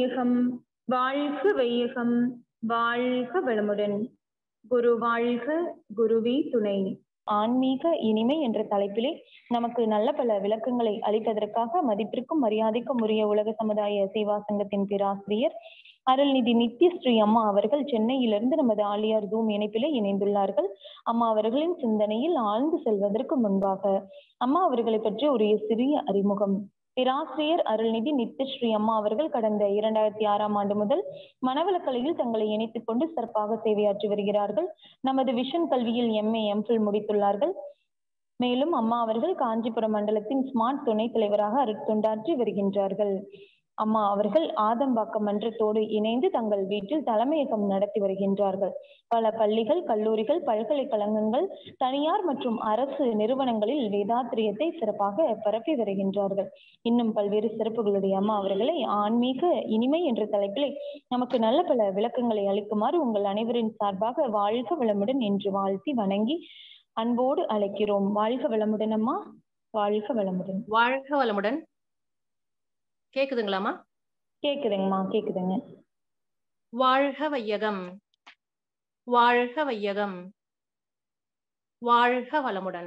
வையகம் வாழ்க வையகம் வாழ்க வளமுடன் குரு வாழ்க குருவே துணை ஆன்மீக இனிமை என்ற தலைப்பிலே நமக்கு நல்ல பல விளக்கங்களை அளிப்பதற்காக மதிப்பிற்கும் மரியாதைக்கும் உரிய உலக சமுதாய சேவா சங்கத்தின் பேராசிரியர் அருள்நிதி நித்யஸ்ரீ அம்மா அவர்கள் சென்னையிலிருந்து நமது ஆலியார் ஜூம் இணைப்பிலே இணைந்துள்ளார்கள் அம்மா அவர்களின் சிந்தனையில் ஆழ்ந்து செல்வதற்கு முன்பாக அம்மா அவர்களை பற்றி ஒரு சிறிய அறிமுகம் பேராசிரியர் அருள்நிதி நித்யஸ்ரீ அம்மா அவர்கள் கடந்த இரண்டாயிரத்தி ஆறாம் ஆண்டு முதல் மனவளக்கலையில் தங்களை இணைத்துக் கொண்டு சிறப்பாக சேவையாற்றி வருகிறார்கள் நமது விஷன் கல்வியில் எம்ஏ எம்ஃபில் முடித்துள்ளார்கள் மேலும் அம்மா அவர்கள் காஞ்சிபுரம் மண்டலத்தின் ஸ்மார்ட் துணைத் தலைவராக அருட்தொண்டாற்றி வருகின்றார்கள் அம்மா அவர்கள் ஆதம்பாக்கம் மன்றத்தோடு இணைந்து தங்கள் வீட்டில் தலைமையகம் நடத்தி வருகின்றார்கள் பல பள்ளிகள் கல்லூரிகள் பல்கலைக்கழகங்கள் தனியார் மற்றும் அரசு நிறுவனங்களில் வேதாத்திரியத்தை சிறப்பாக பரப்பி வருகின்றார்கள் இன்னும் பல்வேறு சிறப்புகளுடைய அம்மா அவர்களை ஆன்மீக இனிமை என்ற தலைப்பிலே நமக்கு நல்ல பல விளக்கங்களை அளிக்குமாறு உங்கள் அனைவரின் சார்பாக வாழ்க வளமுடன் என்று வாழ்த்தி வணங்கி அன்போடு அழைக்கிறோம் வாழ்க வளமுடன் அம்மா வாழ்க வளமுடன் வாழ்க வளமுடன் கேக்குதுங்களாமா கேக்குதுங்கம்மா கேக்குதுங்க வாழ்க வையகம் வாழ்க வையகம் வாழ்க வளமுடன்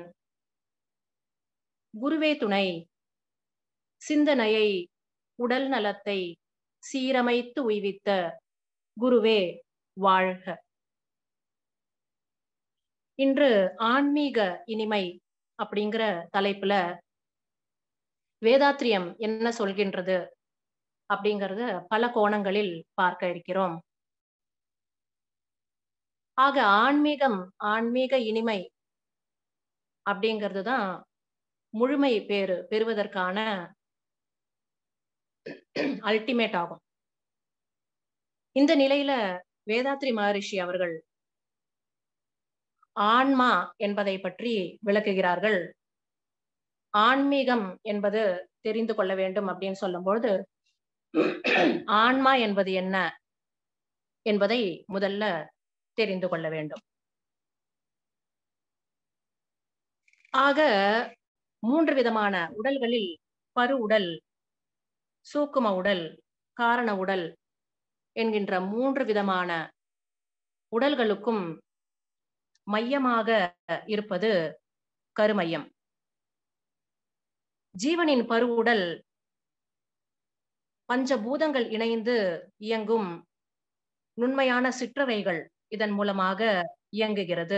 குருவே துணை சிந்தனையை உடல் நலத்தை சீரமைத்து உய்வித்த குருவே வாழ்க இன்று ஆன்மீக இனிமை அப்படிங்கிற தலைப்புல வேதாத்திரியம் என்ன சொல்கின்றது அப்படிங்கறத பல கோணங்களில் பார்க்க இருக்கிறோம் ஆக ஆன்மீகம் ஆன்மீக இனிமை அப்படிங்கிறது தான் முழுமை பேரு பெறுவதற்கான அல்டிமேட் ஆகும் இந்த நிலையில வேதாத்ரி மகரிஷி அவர்கள் ஆன்மா என்பதை பற்றி விளக்குகிறார்கள் ஆன்மீகம் என்பது தெரிந்து கொள்ள வேண்டும் அப்படின்னு சொல்லும்பொழுது ஆன்மா என்பது என்ன என்பதை முதல்ல தெரிந்து கொள்ள வேண்டும் ஆக மூன்று விதமான உடல்களில் பரு உடல் சூக்கும உடல் காரண உடல் என்கின்ற மூன்று விதமான உடல்களுக்கும் மையமாக இருப்பது கருமையம் ஜீவனின் பருவுடல் பஞ்சபூதங்கள் இணைந்து இயங்கும் நுண்மையான சிற்றறைகள் இதன் மூலமாக இயங்குகிறது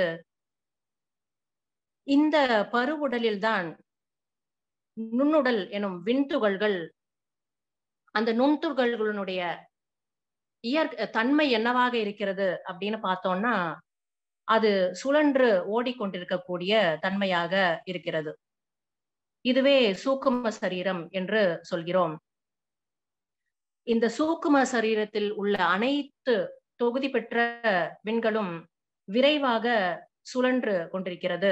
இந்த பருவுடலில்தான் நுண்ணுடல் எனும் விண்துகள்கள் அந்த நுண்துகள்களுடைய இயற்கை தன்மை என்னவாக இருக்கிறது அப்படின்னு பார்த்தோம்னா அது சுழன்று ஓடிக்கொண்டிருக்கக்கூடிய தன்மையாக இருக்கிறது இதுவே சூக்கும சரீரம் என்று சொல்கிறோம் இந்த சூக்கும சரீரத்தில் உள்ள அனைத்து தொகுதி பெற்ற விண்களும் விரைவாக சுழன்று கொண்டிருக்கிறது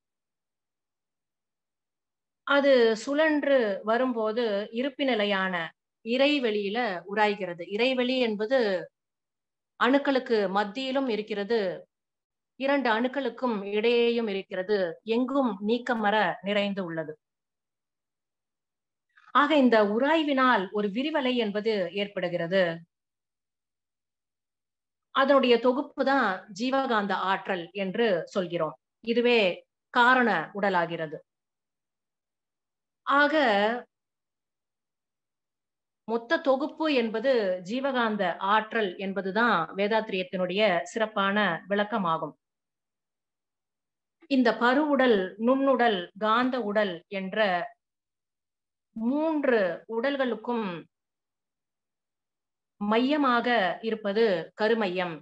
அது சுழன்று வரும்போது இருப்பு நிலையான இறைவெளியில உராய்கிறது இறைவெளி என்பது அணுக்களுக்கு மத்தியிலும் இருக்கிறது இரண்டு அணுக்களுக்கும் இடையேயும் இருக்கிறது எங்கும் நீக்கமர நிறைந்து உள்ளது ஆக இந்த உராய்வினால் ஒரு விரிவலை என்பது ஏற்படுகிறது அதனுடைய தொகுப்பு தான் ஜீவகாந்த ஆற்றல் என்று சொல்கிறோம் இதுவே காரண உடலாகிறது ஆக மொத்த தொகுப்பு என்பது ஜீவகாந்த ஆற்றல் என்பதுதான் வேதாத்திரியத்தினுடைய சிறப்பான விளக்கமாகும் இந்த பருவுடல் நுண்ணுடல் காந்த உடல் என்ற மூன்று உடல்களுக்கும் மையமாக இருப்பது கருமையம்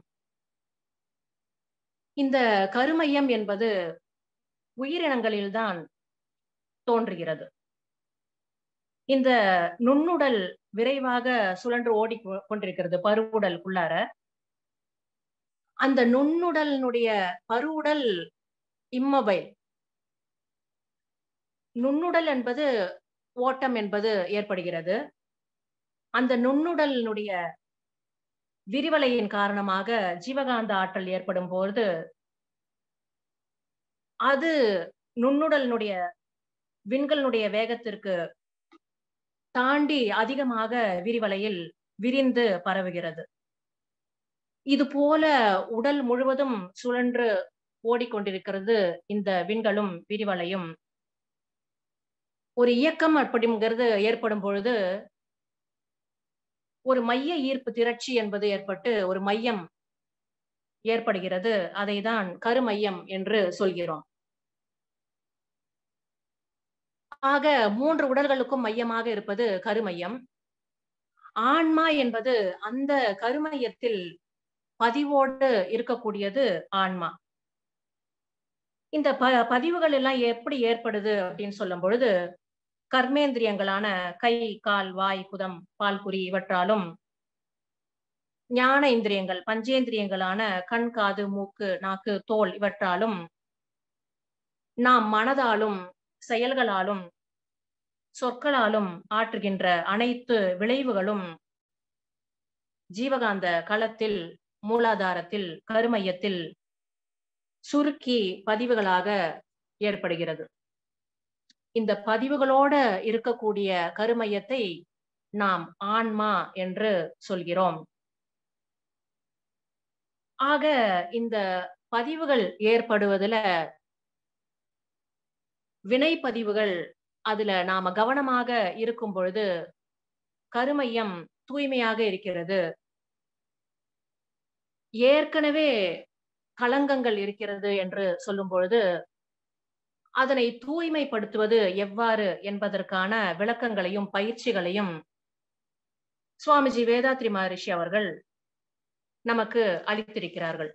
இந்த கருமையம் என்பது உயிரினங்களில்தான் தோன்றுகிறது இந்த நுண்ணுடல் விரைவாக சுழன்று ஓடி கொண்டிருக்கிறது பருவுடல் உள்ளார அந்த நுண்ணுடலினுடைய பருவுடல் இம்மொபைல் நுண்ணுடல் என்பது ஓட்டம் என்பது ஏற்படுகிறது அந்த நுண்ணுடலினுடைய விரிவலையின் காரணமாக ஜீவகாந்த ஆற்றல் ஏற்படும் போது அது நுண்ணுடலினுடைய விண்களினுடைய வேகத்திற்கு தாண்டி அதிகமாக விரிவலையில் விரிந்து பரவுகிறது இது போல உடல் முழுவதும் சுழன்று ஓடிக்கொண்டிருக்கிறது இந்த விண்களும் விரிவலையும் ஒரு இயக்கம் அப்படிங்கிறது ஏற்படும் பொழுது ஒரு மைய ஈர்ப்பு திரட்சி என்பது ஏற்பட்டு ஒரு மையம் ஏற்படுகிறது அதை தான் கருமையம் என்று சொல்கிறோம் ஆக மூன்று உடல்களுக்கும் மையமாக இருப்பது கருமையம் ஆன்மா என்பது அந்த கருமையத்தில் பதிவோடு இருக்கக்கூடியது ஆன்மா இந்த ப பதிவுகள் எல்லாம் எப்படி ஏற்படுது அப்படின்னு சொல்லும் பொழுது கர்மேந்திரியங்களான கை கால் வாய் குதம் பால்குறி இவற்றாலும் ஞான இந்திரியங்கள் பஞ்சேந்திரியங்களான கண் காது மூக்கு நாக்கு தோல் இவற்றாலும் நாம் மனதாலும் செயல்களாலும் சொற்களாலும் ஆற்றுகின்ற அனைத்து விளைவுகளும் ஜீவகாந்த களத்தில் மூலாதாரத்தில் கருமையத்தில் சுருக்கி பதிவுகளாக ஏற்படுகிறது இந்த பதிவுகளோட இருக்கக்கூடிய கருமையத்தை நாம் ஆன்மா என்று சொல்கிறோம் ஆக இந்த பதிவுகள் ஏற்படுவதுல வினை பதிவுகள் அதுல நாம கவனமாக இருக்கும் பொழுது கருமையம் தூய்மையாக இருக்கிறது ஏற்கனவே களங்கங்கள் இருக்கிறது என்று சொல்லும் பொழுது அதனை தூய்மைப்படுத்துவது எவ்வாறு என்பதற்கான விளக்கங்களையும் பயிற்சிகளையும் சுவாமிஜி வேதாத்ரி மகரிஷி அவர்கள் நமக்கு அளித்திருக்கிறார்கள்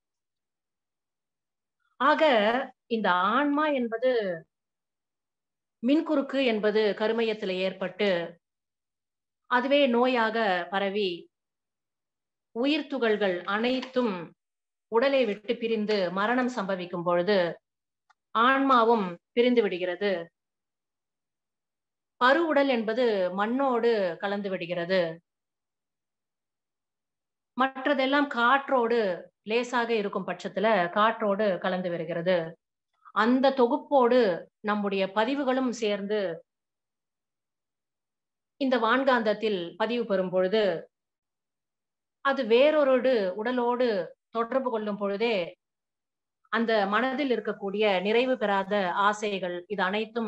ஆக இந்த ஆன்மா என்பது மின்குறுக்கு என்பது கருமையத்தில் ஏற்பட்டு அதுவே நோயாக பரவி உயிர் துகள்கள் அனைத்தும் உடலை விட்டு பிரிந்து மரணம் சம்பவிக்கும் பொழுது ஆன்மாவும் பிரிந்து விடுகிறது பருவுடல் என்பது மண்ணோடு கலந்து விடுகிறது மற்றதெல்லாம் காற்றோடு லேசாக இருக்கும் பட்சத்துல காற்றோடு கலந்து வருகிறது அந்த தொகுப்போடு நம்முடைய பதிவுகளும் சேர்ந்து இந்த வான்காந்தத்தில் பதிவு பெறும் பொழுது அது வேறொரு உடலோடு தொடர்பு கொள்ளும் பொழுதே அந்த மனதில் இருக்கக்கூடிய நிறைவு பெறாத ஆசைகள் இது அனைத்தும்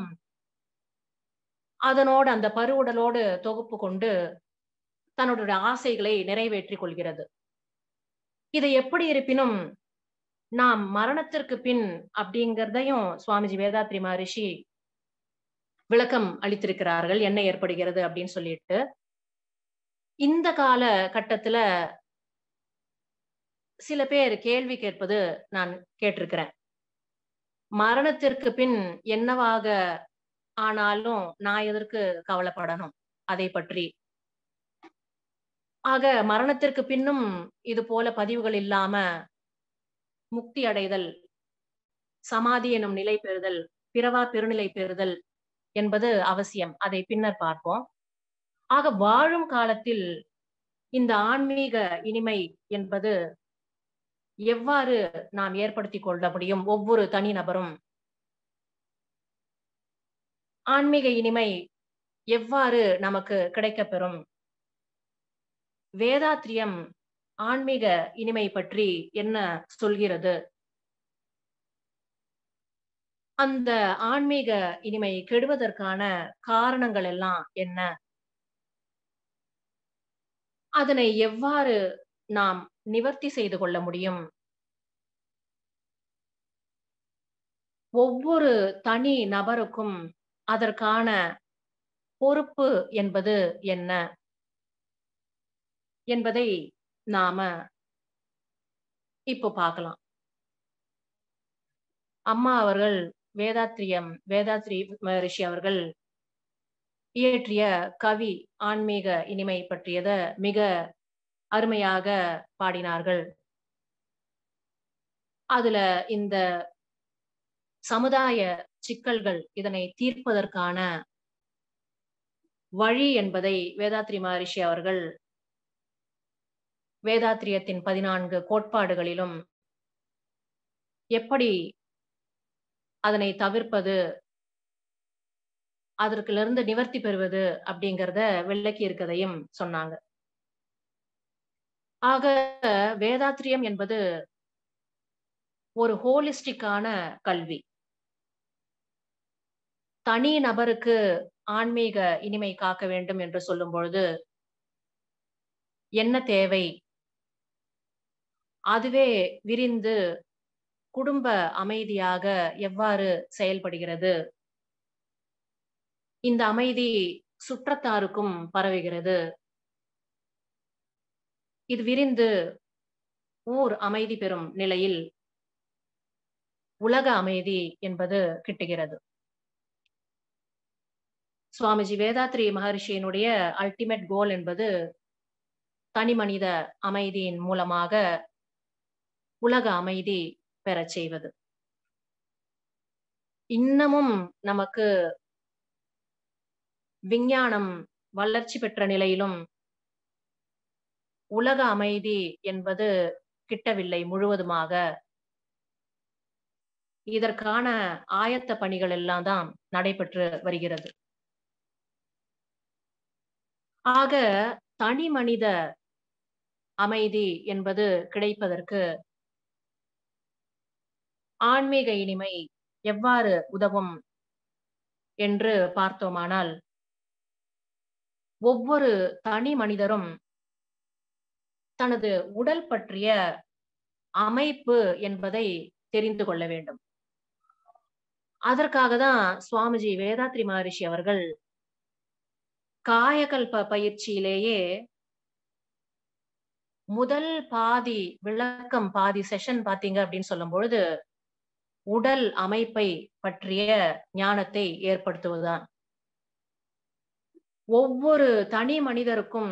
அதனோடு அந்த பருவுடலோடு தொகுப்பு கொண்டு தன்னுடைய ஆசைகளை நிறைவேற்றிக் கொள்கிறது இதை எப்படி இருப்பினும் நாம் மரணத்திற்கு பின் அப்படிங்கிறதையும் சுவாமிஜி வேதாத்ரி மகரிஷி விளக்கம் அளித்திருக்கிறார்கள் என்ன ஏற்படுகிறது அப்படின்னு சொல்லிட்டு இந்த கால கட்டத்துல சில பேர் கேள்வி கேட்பது நான் கேட்டிருக்கிறேன் மரணத்திற்கு பின் என்னவாக ஆனாலும் நான் எதற்கு கவலைப்படணும் அதை பற்றி ஆக மரணத்திற்கு பின்னும் இது போல பதிவுகள் இல்லாம முக்தி அடைதல் சமாதி எனும் நிலை பெறுதல் பிறவா பெருநிலை பெறுதல் என்பது அவசியம் அதை பின்னர் பார்ப்போம் ஆக வாழும் காலத்தில் இந்த ஆன்மீக இனிமை என்பது எவ்வாறு நாம் ஏற்படுத்திக் கொள்ள முடியும் ஒவ்வொரு தனிநபரும் ஆன்மீக இனிமை எவ்வாறு நமக்கு கிடைக்கப்பெறும் வேதாத்திரியம் ஆன்மீக இனிமை பற்றி என்ன சொல்கிறது அந்த ஆன்மீக இனிமை கெடுவதற்கான காரணங்கள் எல்லாம் என்ன அதனை எவ்வாறு நாம் நிவர்த்தி செய்து கொள்ள முடியும் ஒவ்வொரு தனி நபருக்கும் அதற்கான பொறுப்பு என்பது என்ன என்பதை நாம இப்போ பார்க்கலாம் அம்மா அவர்கள் வேதாத்ரியம் வேதாத்ரி ரிஷி அவர்கள் இயற்றிய கவி ஆன்மீக இனிமை பற்றியத மிக அருமையாக பாடினார்கள் அதுல இந்த சமுதாய சிக்கல்கள் இதனை தீர்ப்பதற்கான வழி என்பதை வேதாத்ரி மகரிஷி அவர்கள் வேதாத்திரியத்தின் பதினான்கு கோட்பாடுகளிலும் எப்படி அதனை தவிர்ப்பது அதற்குல இருந்து நிவர்த்தி பெறுவது அப்படிங்கிறத விளக்கி இருக்கதையும் சொன்னாங்க ஆக வேதாத்திரியம் என்பது ஒரு ஹோலிஸ்டிக்கான கல்வி தனி நபருக்கு ஆன்மீக இனிமை காக்க வேண்டும் என்று சொல்லும் பொழுது என்ன தேவை அதுவே விரிந்து குடும்ப அமைதியாக எவ்வாறு செயல்படுகிறது இந்த அமைதி சுற்றத்தாருக்கும் பரவுகிறது இது விரிந்து ஊர் அமைதி பெறும் நிலையில் உலக அமைதி என்பது கிட்டுகிறது சுவாமிஜி வேதாத்ரி மகர்ஷியினுடைய அல்டிமேட் கோல் என்பது தனி மனித அமைதியின் மூலமாக உலக அமைதி பெறச் செய்வது இன்னமும் நமக்கு விஞ்ஞானம் வளர்ச்சி பெற்ற நிலையிலும் உலக அமைதி என்பது கிட்டவில்லை முழுவதுமாக இதற்கான ஆயத்த பணிகள் எல்லாம் தான் நடைபெற்று வருகிறது ஆக தனி மனித அமைதி என்பது கிடைப்பதற்கு ஆன்மீக இனிமை எவ்வாறு உதவும் என்று பார்த்தோமானால் ஒவ்வொரு தனி மனிதரும் தனது உடல் பற்றிய அமைப்பு என்பதை தெரிந்து கொள்ள வேண்டும் அதற்காக தான் சுவாமிஜி வேதாத்ரி மகரிஷி அவர்கள் காயகல்ப பயிற்சியிலேயே முதல் பாதி விளக்கம் பாதி செஷன் பாத்தீங்க அப்படின்னு சொல்லும் பொழுது உடல் அமைப்பை பற்றிய ஞானத்தை ஏற்படுத்துவதுதான் ஒவ்வொரு தனி மனிதருக்கும்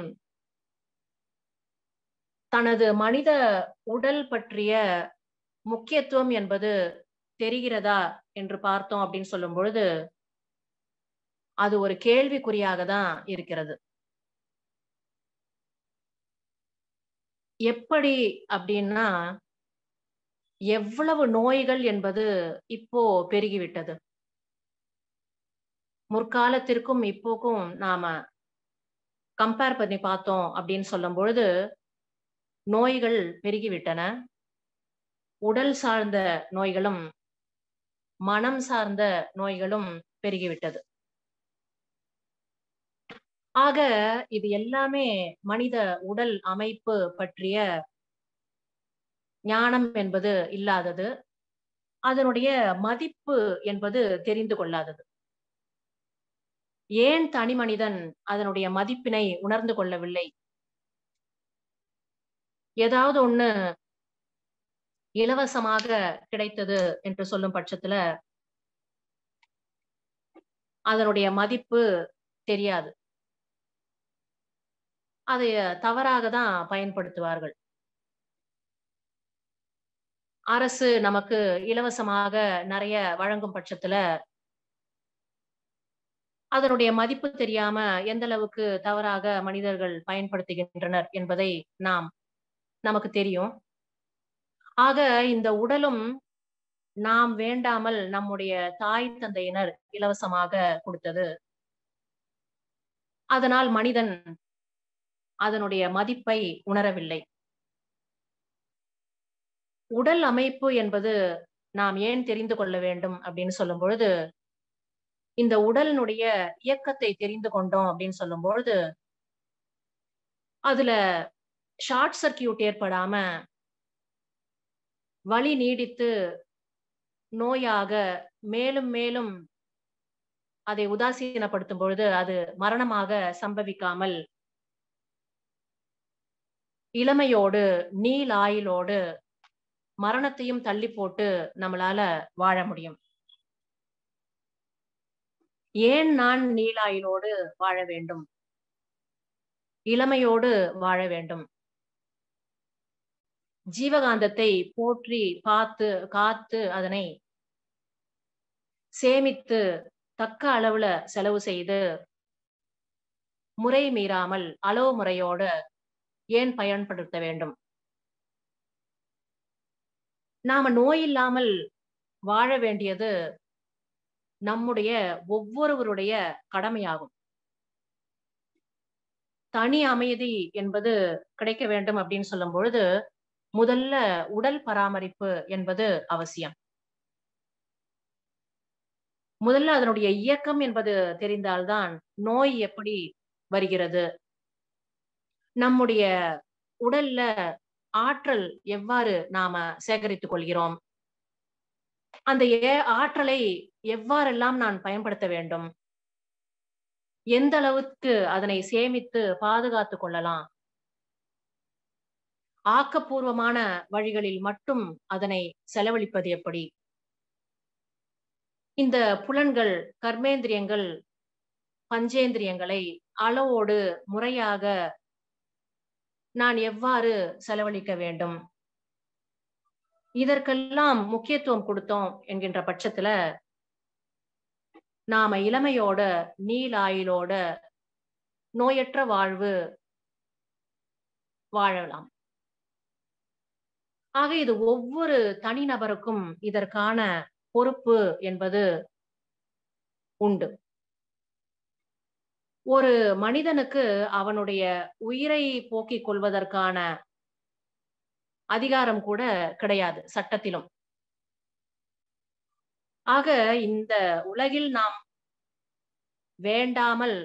தனது மனித உடல் பற்றிய முக்கியத்துவம் என்பது தெரிகிறதா என்று பார்த்தோம் அப்படின்னு சொல்லும் பொழுது அது ஒரு கேள்விக்குறியாக தான் இருக்கிறது எப்படி அப்படின்னா எவ்வளவு நோய்கள் என்பது இப்போ பெருகிவிட்டது முற்காலத்திற்கும் இப்போக்கும் நாம கம்பேர் பண்ணி பார்த்தோம் அப்படின்னு சொல்லும் பொழுது நோய்கள் பெருகிவிட்டன உடல் சார்ந்த நோய்களும் மனம் சார்ந்த நோய்களும் பெருகிவிட்டது ஆக இது எல்லாமே மனித உடல் அமைப்பு பற்றிய ஞானம் என்பது இல்லாதது அதனுடைய மதிப்பு என்பது தெரிந்து கொள்ளாதது ஏன் தனி மனிதன் அதனுடைய மதிப்பினை உணர்ந்து கொள்ளவில்லை ஏதாவது ஒண்ணு இலவசமாக கிடைத்தது என்று சொல்லும் பட்சத்துல அதனுடைய மதிப்பு தெரியாது அதை தவறாக தான் பயன்படுத்துவார்கள் அரசு நமக்கு இலவசமாக நிறைய வழங்கும் பட்சத்துல அதனுடைய மதிப்பு தெரியாம எந்த அளவுக்கு தவறாக மனிதர்கள் பயன்படுத்துகின்றனர் என்பதை நாம் நமக்கு தெரியும் ஆக இந்த உடலும் நாம் வேண்டாமல் நம்முடைய தாய் தந்தையினர் இலவசமாக கொடுத்தது அதனால் மனிதன் அதனுடைய மதிப்பை உணரவில்லை உடல் அமைப்பு என்பது நாம் ஏன் தெரிந்து கொள்ள வேண்டும் அப்படின்னு சொல்லும் பொழுது இந்த உடலினுடைய இயக்கத்தை தெரிந்து கொண்டோம் அப்படின்னு சொல்லும் பொழுது அதுல ஷார்ட் சர்க்கியூட் ஏற்படாம வலி நீடித்து நோயாக மேலும் மேலும் அதை உதாசீனப்படுத்தும் பொழுது அது மரணமாக சம்பவிக்காமல் இளமையோடு நீல் ஆயுளோடு மரணத்தையும் தள்ளி போட்டு நம்மளால வாழ முடியும் ஏன் நான் நீலாயிலோடு வாழ வேண்டும் இளமையோடு வாழ வேண்டும் ஜீவகாந்தத்தை போற்றி பார்த்து காத்து அதனை சேமித்து தக்க அளவுல செலவு செய்து முறை மீறாமல் அளவு முறையோடு ஏன் பயன்படுத்த வேண்டும் நாம நோய் இல்லாமல் வாழ வேண்டியது நம்முடைய ஒவ்வொருவருடைய கடமையாகும் தனி அமைதி என்பது கிடைக்க வேண்டும் அப்படின்னு சொல்லும் பொழுது முதல்ல உடல் பராமரிப்பு என்பது அவசியம் முதல்ல அதனுடைய இயக்கம் என்பது தெரிந்தால்தான் நோய் எப்படி வருகிறது நம்முடைய உடல்ல ஆற்றல் எவ்வாறு நாம சேகரித்துக் கொள்கிறோம் அந்த ஏ- ஆற்றலை எவ்வாறெல்லாம் நான் பயன்படுத்த வேண்டும் எந்த அளவுக்கு அதனை சேமித்து பாதுகாத்துக் கொள்ளலாம் ஆக்கப்பூர்வமான வழிகளில் மட்டும் அதனை செலவழிப்பது எப்படி இந்த புலன்கள் கர்மேந்திரியங்கள் பஞ்சேந்திரியங்களை அளவோடு முறையாக நான் எவ்வாறு செலவழிக்க வேண்டும் இதற்கெல்லாம் முக்கியத்துவம் கொடுத்தோம் என்கின்ற பட்சத்துல நாம இளமையோட நீலாயுளோட நோயற்ற வாழ்வு வாழலாம் ஆக இது ஒவ்வொரு தனிநபருக்கும் இதற்கான பொறுப்பு என்பது உண்டு ஒரு மனிதனுக்கு அவனுடைய உயிரை போக்கிக் கொள்வதற்கான அதிகாரம் கூட கிடையாது சட்டத்திலும் ஆக இந்த உலகில் நாம் வேண்டாமல்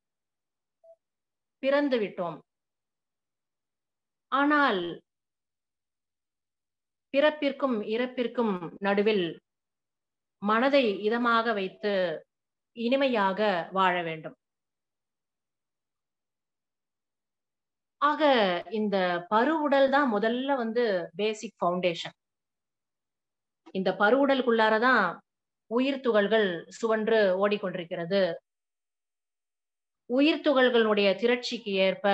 பிறந்து விட்டோம் ஆனால் பிறப்பிற்கும் இறப்பிற்கும் நடுவில் மனதை இதமாக வைத்து இனிமையாக வாழ வேண்டும் ஆக இந்த பருவுடல் தான் முதல்ல வந்து பேசிக் ஃபவுண்டேஷன் இந்த பருவுடலுக்குள்ளாரதான் உயிர் துகள்கள் சுவன்று ஓடிக்கொண்டிருக்கிறது உயிர் துகள்களுடைய திரட்சிக்கு ஏற்ப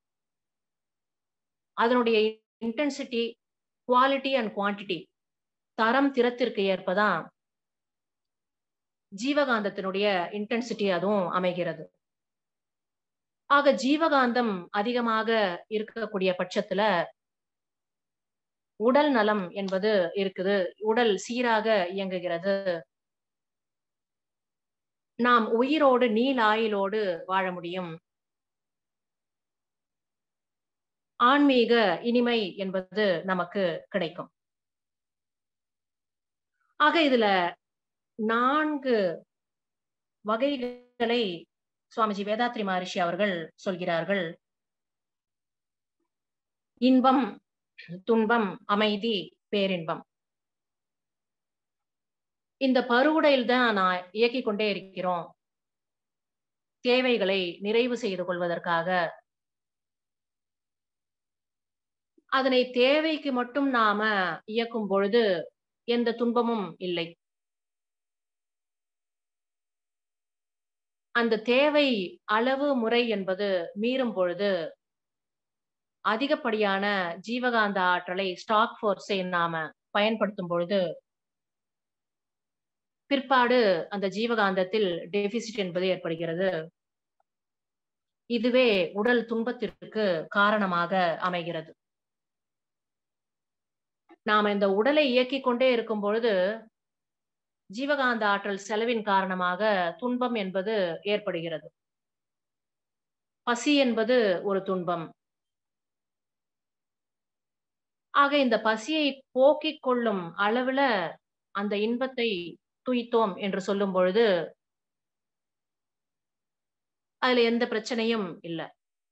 அதனுடைய இன்டென்சிட்டி குவாலிட்டி அண்ட் குவான்டிட்டி தரம் திறத்திற்கு ஏற்பதான் ஜீவகாந்தத்தினுடைய இன்டென்சிட்டி அதுவும் அமைகிறது ஆக ஜீவகாந்தம் அதிகமாக இருக்கக்கூடிய பட்சத்துல உடல் நலம் என்பது இருக்குது உடல் சீராக இயங்குகிறது நாம் உயிரோடு நீலாயுளோடு வாழ முடியும் ஆன்மீக இனிமை என்பது நமக்கு கிடைக்கும் ஆக இதுல நான்கு வகைகளை சுவாமிஜி வேதாத்ரி மகரிஷி அவர்கள் சொல்கிறார்கள் இன்பம் துன்பம் அமைதி பேரின்பம் இந்த பருவுடையில் தான் நான் இயக்கிக் கொண்டே இருக்கிறோம் தேவைகளை நிறைவு செய்து கொள்வதற்காக அதனை தேவைக்கு மட்டும் நாம இயக்கும் பொழுது எந்த துன்பமும் இல்லை அந்த தேவை அளவு முறை என்பது மீறும் பொழுது அதிகப்படியான ஜீவகாந்த ஆற்றலை ஸ்டாக் ஃபோர்ஸை நாம பயன்படுத்தும் பொழுது பிற்பாடு அந்த ஜீவகாந்தத்தில் டெபிசிட் என்பது ஏற்படுகிறது இதுவே உடல் துன்பத்திற்கு காரணமாக அமைகிறது நாம இந்த உடலை இயக்கிக் கொண்டே இருக்கும் பொழுது ஜீவகாந்த ஆற்றல் செலவின் காரணமாக துன்பம் என்பது ஏற்படுகிறது பசி என்பது ஒரு துன்பம் ஆக இந்த பசியை போக்கிக் கொள்ளும் அளவுல அந்த இன்பத்தை துய்த்தோம் என்று சொல்லும் பொழுது அதுல எந்த பிரச்சனையும் இல்லை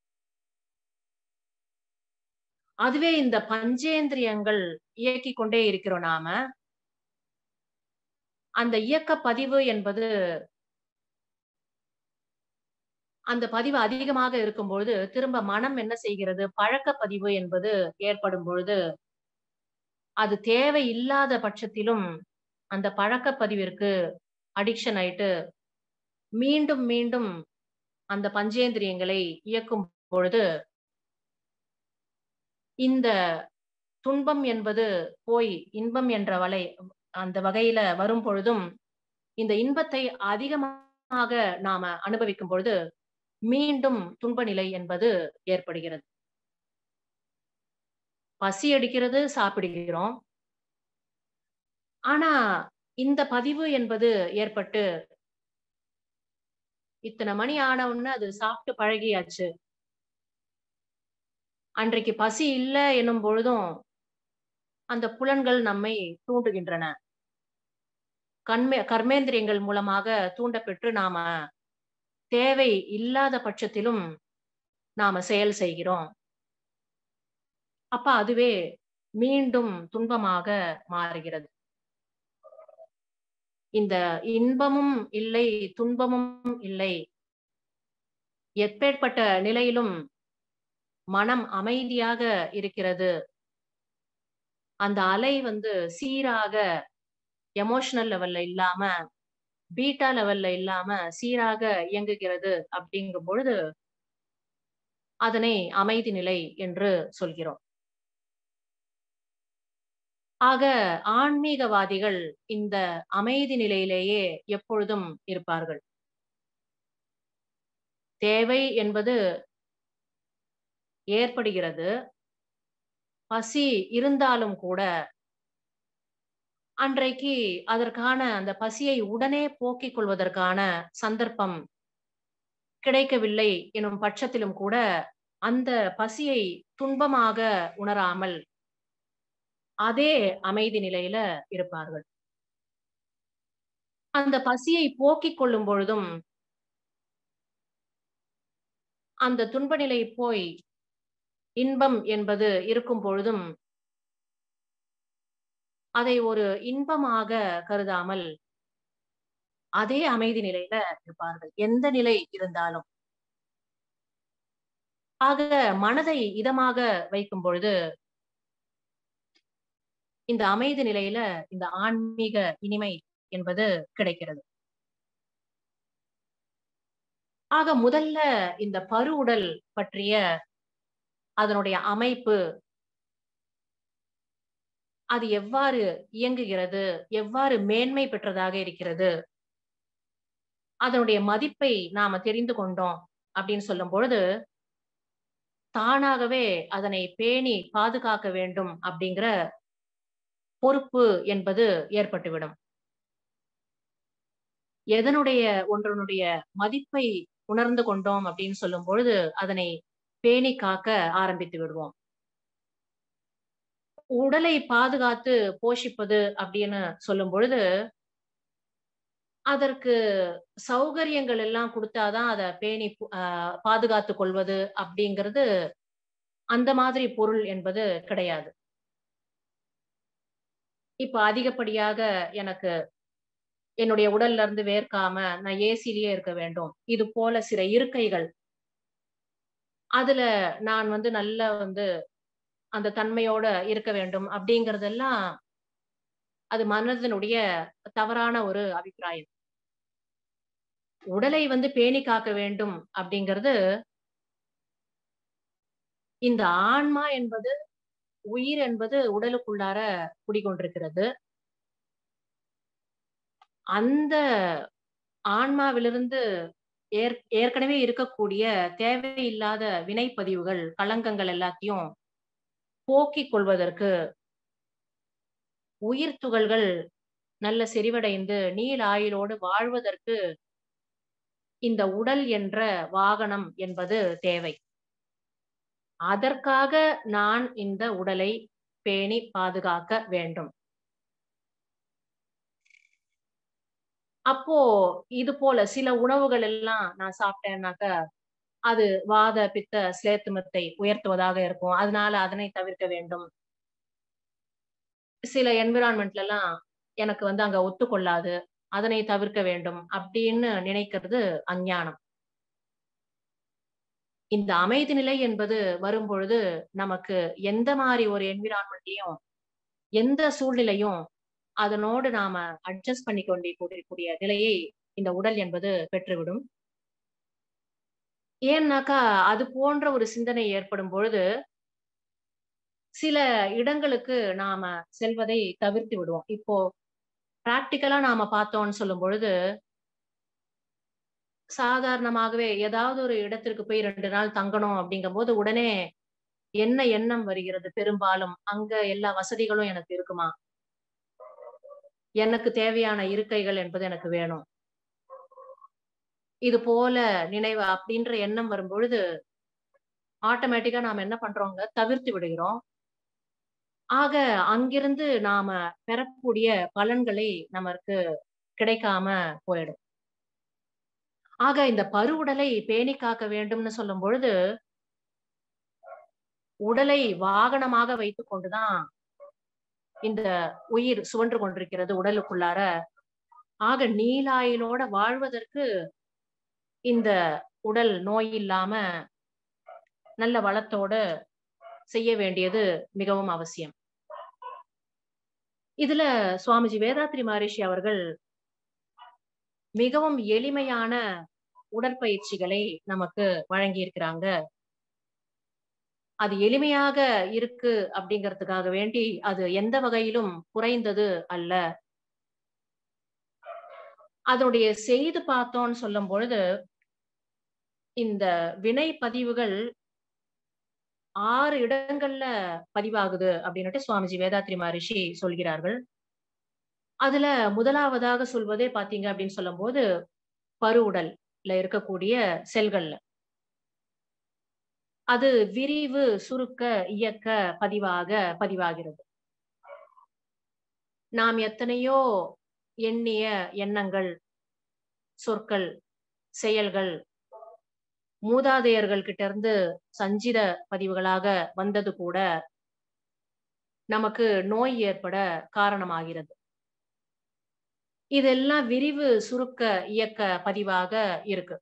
அதுவே இந்த பஞ்சேந்திரியங்கள் இயக்கிக் கொண்டே இருக்கிறோம் நாம அந்த இயக்க பதிவு என்பது அந்த பதிவு அதிகமாக இருக்கும் பொழுது திரும்ப மனம் என்ன செய்கிறது பழக்க பதிவு என்பது ஏற்படும் பொழுது அது தேவை இல்லாத பட்சத்திலும் அந்த பழக்க பதிவிற்கு அடிக்ஷன் ஆயிட்டு மீண்டும் மீண்டும் அந்த பஞ்சேந்திரியங்களை இயக்கும் பொழுது இந்த துன்பம் என்பது போய் இன்பம் என்ற வலை அந்த வகையில வரும் பொழுதும் இந்த இன்பத்தை அதிகமாக நாம அனுபவிக்கும் பொழுது மீண்டும் துன்ப நிலை என்பது ஏற்படுகிறது பசி அடிக்கிறது சாப்பிடுகிறோம் ஆனா இந்த பதிவு என்பது ஏற்பட்டு இத்தனை மணி ஆன உடனே அது சாப்பிட்டு பழகியாச்சு அன்றைக்கு பசி இல்லை என்னும் பொழுதும் அந்த புலன்கள் நம்மை தூண்டுகின்றன கண்மே கர்மேந்திரியங்கள் மூலமாக தூண்டப்பெற்று நாம தேவை இல்லாத பட்சத்திலும் நாம செயல் செய்கிறோம் அப்ப அதுவே மீண்டும் துன்பமாக மாறுகிறது இந்த இன்பமும் இல்லை துன்பமும் இல்லை எப்பேற்பட்ட நிலையிலும் மனம் அமைதியாக இருக்கிறது அந்த அலை வந்து சீராக எமோஷனல் லெவல்ல இல்லாம பீட்டா லெவல்ல இல்லாம சீராக இயங்குகிறது அப்படிங்கும் பொழுது அதனை அமைதி நிலை என்று சொல்கிறோம் ஆக ஆன்மீகவாதிகள் இந்த அமைதி நிலையிலேயே எப்பொழுதும் இருப்பார்கள் தேவை என்பது ஏற்படுகிறது பசி இருந்தாலும் கூட அன்றைக்கு அதற்கான அந்த பசியை உடனே போக்கிக் கொள்வதற்கான சந்தர்ப்பம் கிடைக்கவில்லை எனும் பட்சத்திலும் கூட அந்த பசியை துன்பமாக உணராமல் அதே அமைதி நிலையில இருப்பார்கள் அந்த பசியை போக்கிக் கொள்ளும் பொழுதும் அந்த துன்ப நிலை போய் இன்பம் என்பது இருக்கும் பொழுதும் அதை ஒரு இன்பமாக கருதாமல் அதே அமைதி நிலையில இருப்பார்கள் எந்த நிலை இருந்தாலும் ஆக மனதை இதமாக வைக்கும் பொழுது இந்த அமைதி நிலையில இந்த ஆன்மீக இனிமை என்பது கிடைக்கிறது ஆக முதல்ல இந்த பருவுடல் பற்றிய அதனுடைய அமைப்பு அது எவ்வாறு இயங்குகிறது எவ்வாறு மேன்மை பெற்றதாக இருக்கிறது அதனுடைய மதிப்பை நாம தெரிந்து கொண்டோம் அப்படின்னு சொல்லும் பொழுது தானாகவே அதனை பேணி பாதுகாக்க வேண்டும் அப்படிங்கிற பொறுப்பு என்பது ஏற்பட்டுவிடும் எதனுடைய ஒன்றனுடைய மதிப்பை உணர்ந்து கொண்டோம் அப்படின்னு சொல்லும் பொழுது அதனை பேணி காக்க ஆரம்பித்து விடுவோம் உடலை பாதுகாத்து போஷிப்பது அப்படின்னு சொல்லும் பொழுது அதற்கு சௌகரியங்கள் எல்லாம் கொடுத்தாதான் அதை பேணி ஆஹ் பாதுகாத்து கொள்வது அப்படிங்கிறது அந்த மாதிரி பொருள் என்பது கிடையாது இப்ப அதிகப்படியாக எனக்கு என்னுடைய உடல்ல இருந்து வேர்க்காம நான் ஏசிலேயே இருக்க வேண்டும் இது போல சில இருக்கைகள் அதுல நான் வந்து நல்ல வந்து அந்த தன்மையோட இருக்க வேண்டும் அப்படிங்கறதெல்லாம் அது மனதனுடைய தவறான ஒரு அபிப்பிராயம் உடலை வந்து பேணி காக்க வேண்டும் அப்படிங்கிறது இந்த ஆன்மா என்பது உயிர் என்பது உடலுக்குள்ளார குடிகொண்டிருக்கிறது அந்த ஆன்மாவிலிருந்து ஏற் ஏற்கனவே இருக்கக்கூடிய தேவையில்லாத வினைப்பதிவுகள் களங்கங்கள் எல்லாத்தையும் போக்கிக் கொள்வதற்கு உயிர் துகள்கள் நல்ல செறிவடைந்து நீல ஆயுளோடு வாழ்வதற்கு இந்த உடல் என்ற வாகனம் என்பது தேவை அதற்காக நான் இந்த உடலை பேணி பாதுகாக்க வேண்டும் அப்போ இது போல சில உணவுகள் எல்லாம் நான் சாப்பிட்டேன்னாக்க அது வாத பித்த சிலேத்துமத்தை உயர்த்துவதாக இருக்கும் அதனால அதனை தவிர்க்க வேண்டும் சில என்விரான்மெண்ட்ல எல்லாம் எனக்கு வந்து அங்க ஒத்துக்கொள்ளாது அதனை தவிர்க்க வேண்டும் அப்படின்னு நினைக்கிறது அஞ்ஞானம் இந்த அமைதி நிலை என்பது வரும்பொழுது நமக்கு எந்த மாதிரி ஒரு என்விரான்மெண்ட்லயும் எந்த சூழ்நிலையும் அதனோடு நாம அட்ஜஸ்ட் பண்ணி கொண்டே கூடிய நிலையை இந்த உடல் என்பது பெற்றுவிடும் ஏன்னாக்கா அது போன்ற ஒரு சிந்தனை ஏற்படும் பொழுது சில இடங்களுக்கு நாம செல்வதை தவிர்த்து விடுவோம் இப்போ பிராக்டிக்கலா நாம பார்த்தோம்னு சொல்லும் பொழுது சாதாரணமாகவே ஏதாவது ஒரு இடத்திற்கு போய் ரெண்டு நாள் தங்கணும் அப்படிங்கும் போது உடனே என்ன எண்ணம் வருகிறது பெரும்பாலும் அங்க எல்லா வசதிகளும் எனக்கு இருக்குமா எனக்கு தேவையான இருக்கைகள் என்பது எனக்கு வேணும் இது போல நினைவு அப்படின்ற எண்ணம் வரும் பொழுது ஆட்டோமேட்டிக்கா நாம என்ன பண்றோங்க தவிர்த்து விடுகிறோம் ஆக அங்கிருந்து நாம பெறக்கூடிய பலன்களை நமக்கு கிடைக்காம போயிடும் ஆக இந்த பருவுடலை பேணி காக்க வேண்டும்னு சொல்லும் பொழுது உடலை வாகனமாக வைத்துக் கொண்டுதான் இந்த உயிர் சுழன்று கொண்டிருக்கிறது உடலுக்குள்ளார ஆக நீலாயிலோட வாழ்வதற்கு இந்த உடல் நோய் இல்லாம நல்ல வளத்தோட செய்ய வேண்டியது மிகவும் அவசியம் இதுல சுவாமிஜி வேதாத்ரி மகரிஷி அவர்கள் மிகவும் எளிமையான உடற்பயிற்சிகளை நமக்கு வழங்கி இருக்கிறாங்க அது எளிமையாக இருக்கு அப்படிங்கிறதுக்காக வேண்டி அது எந்த வகையிலும் குறைந்தது அல்ல அதனுடைய செய்து பார்த்தோம்னு சொல்லும் பொழுது இந்த வினை பதிவுகள் ஆறு இடங்கள்ல பதிவாகுது அப்படின்னுட்டு சுவாமிஜி வேதாத்ரி மகரிஷி சொல்கிறார்கள் அதுல முதலாவதாக சொல்வதே பாத்தீங்க அப்படின்னு சொல்லும் போது பருவுடல்ல இருக்கக்கூடிய செல்கள்ல அது விரிவு சுருக்க இயக்க பதிவாக பதிவாகிறது நாம் எத்தனையோ எண்ணிய எண்ணங்கள் சொற்கள் செயல்கள் மூதாதையர்கள் கிட்ட இருந்து சஞ்சித பதிவுகளாக வந்தது கூட நமக்கு நோய் ஏற்பட காரணமாகிறது இதெல்லாம் விரிவு சுருக்க இயக்க பதிவாக இருக்கு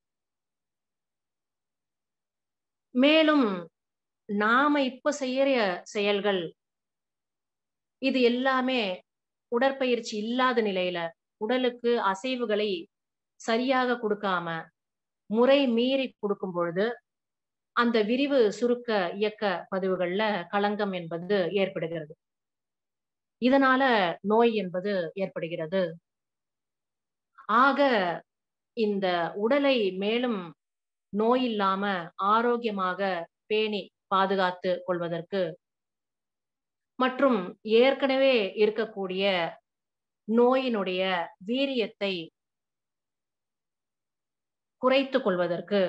மேலும் நாம இப்ப செய்யற செயல்கள் இது எல்லாமே உடற்பயிற்சி இல்லாத நிலையில உடலுக்கு அசைவுகளை சரியாக கொடுக்காம முறை மீறி கொடுக்கும் பொழுது அந்த விரிவு சுருக்க இயக்க பதிவுகள்ல களங்கம் என்பது ஏற்படுகிறது இதனால நோய் என்பது ஏற்படுகிறது ஆக இந்த உடலை மேலும் நோய் இல்லாம ஆரோக்கியமாக பேணி பாதுகாத்து கொள்வதற்கு மற்றும் ஏற்கனவே இருக்கக்கூடிய நோயினுடைய வீரியத்தை குறைத்து கொள்வதற்கு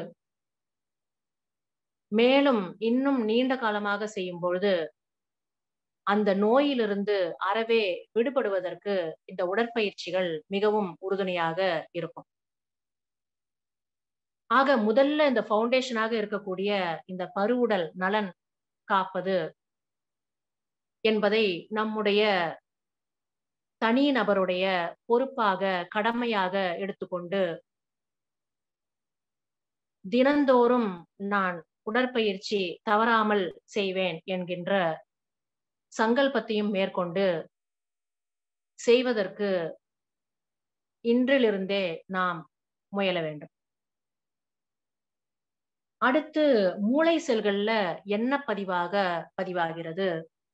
மேலும் இன்னும் நீண்ட காலமாக செய்யும் பொழுது அந்த நோயிலிருந்து அறவே விடுபடுவதற்கு இந்த உடற்பயிற்சிகள் மிகவும் உறுதுணையாக இருக்கும் ஆக முதல்ல இந்த பவுண்டேஷனாக இருக்கக்கூடிய இந்த பருவுடல் நலன் காப்பது என்பதை நம்முடைய தனி நபருடைய பொறுப்பாக கடமையாக எடுத்துக்கொண்டு தினந்தோறும் நான் உடற்பயிற்சி தவறாமல் செய்வேன் என்கின்ற சங்கல்பத்தையும் மேற்கொண்டு செய்வதற்கு இன்றிலிருந்தே நாம் முயல வேண்டும் அடுத்து மூளை செல்கள்ல என்ன பதிவாக பதிவாகிறது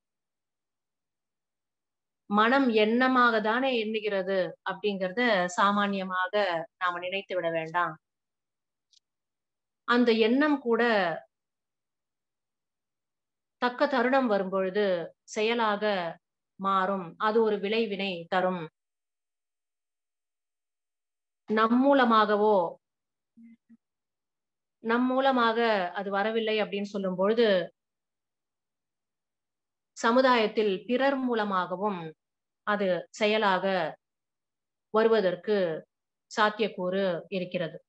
மனம் எண்ணமாக தானே எண்ணுகிறது அப்படிங்கறத சாமானியமாக நாம நினைத்து விட வேண்டாம் அந்த எண்ணம் கூட தக்க தருணம் வரும்பொழுது செயலாக மாறும் அது ஒரு விளைவினை தரும் நம் மூலமாகவோ நம் மூலமாக அது வரவில்லை அப்படின்னு சொல்லும் பொழுது சமுதாயத்தில் பிறர் மூலமாகவும் அது செயலாக வருவதற்கு சாத்தியக்கூறு இருக்கிறது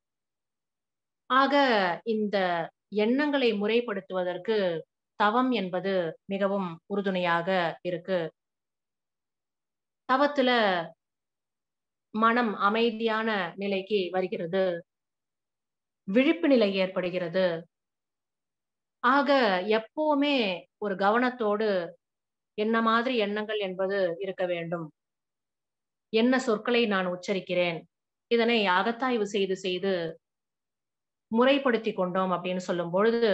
ஆக இந்த எண்ணங்களை முறைப்படுத்துவதற்கு தவம் என்பது மிகவும் உறுதுணையாக இருக்கு தவத்துல மனம் அமைதியான நிலைக்கு வருகிறது விழிப்பு நிலை ஏற்படுகிறது ஆக எப்பவுமே ஒரு கவனத்தோடு என்ன மாதிரி எண்ணங்கள் என்பது இருக்க வேண்டும் என்ன சொற்களை நான் உச்சரிக்கிறேன் இதனை அகத்தாய்வு செய்து செய்து முறைப்படுத்தி கொண்டோம் அப்படின்னு சொல்லும் பொழுது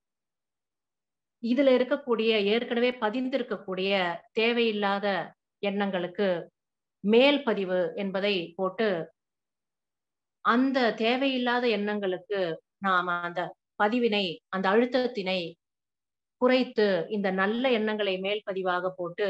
இதுல இருக்கக்கூடிய ஏற்கனவே பதிந்திருக்கக்கூடிய தேவையில்லாத எண்ணங்களுக்கு மேல் பதிவு என்பதை போட்டு அந்த தேவையில்லாத எண்ணங்களுக்கு நாம அந்த பதிவினை அந்த அழுத்தத்தினை குறைத்து இந்த நல்ல எண்ணங்களை மேல் பதிவாக போட்டு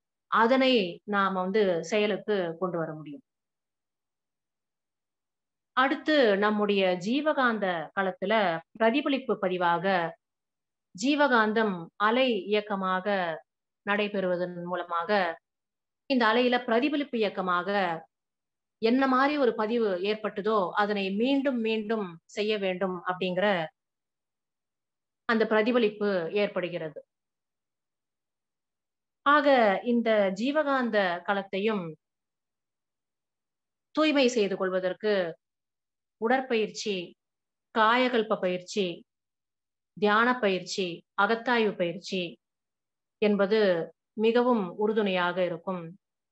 அதனை நாம வந்து செயலுக்கு கொண்டு வர முடியும் அடுத்து நம்முடைய ஜீவகாந்த களத்துல பிரதிபலிப்பு பதிவாக ஜீவகாந்தம் அலை இயக்கமாக நடைபெறுவதன் மூலமாக இந்த அலையில பிரதிபலிப்பு இயக்கமாக என்ன மாதிரி ஒரு பதிவு ஏற்பட்டதோ அதனை மீண்டும் மீண்டும் செய்ய வேண்டும் அப்படிங்கிற அந்த பிரதிபலிப்பு ஏற்படுகிறது ஆக இந்த ஜீவகாந்த களத்தையும் தூய்மை செய்து கொள்வதற்கு உடற்பயிற்சி காயகல்ப பயிற்சி தியான பயிற்சி அகத்தாய்வு பயிற்சி என்பது மிகவும் உறுதுணையாக இருக்கும்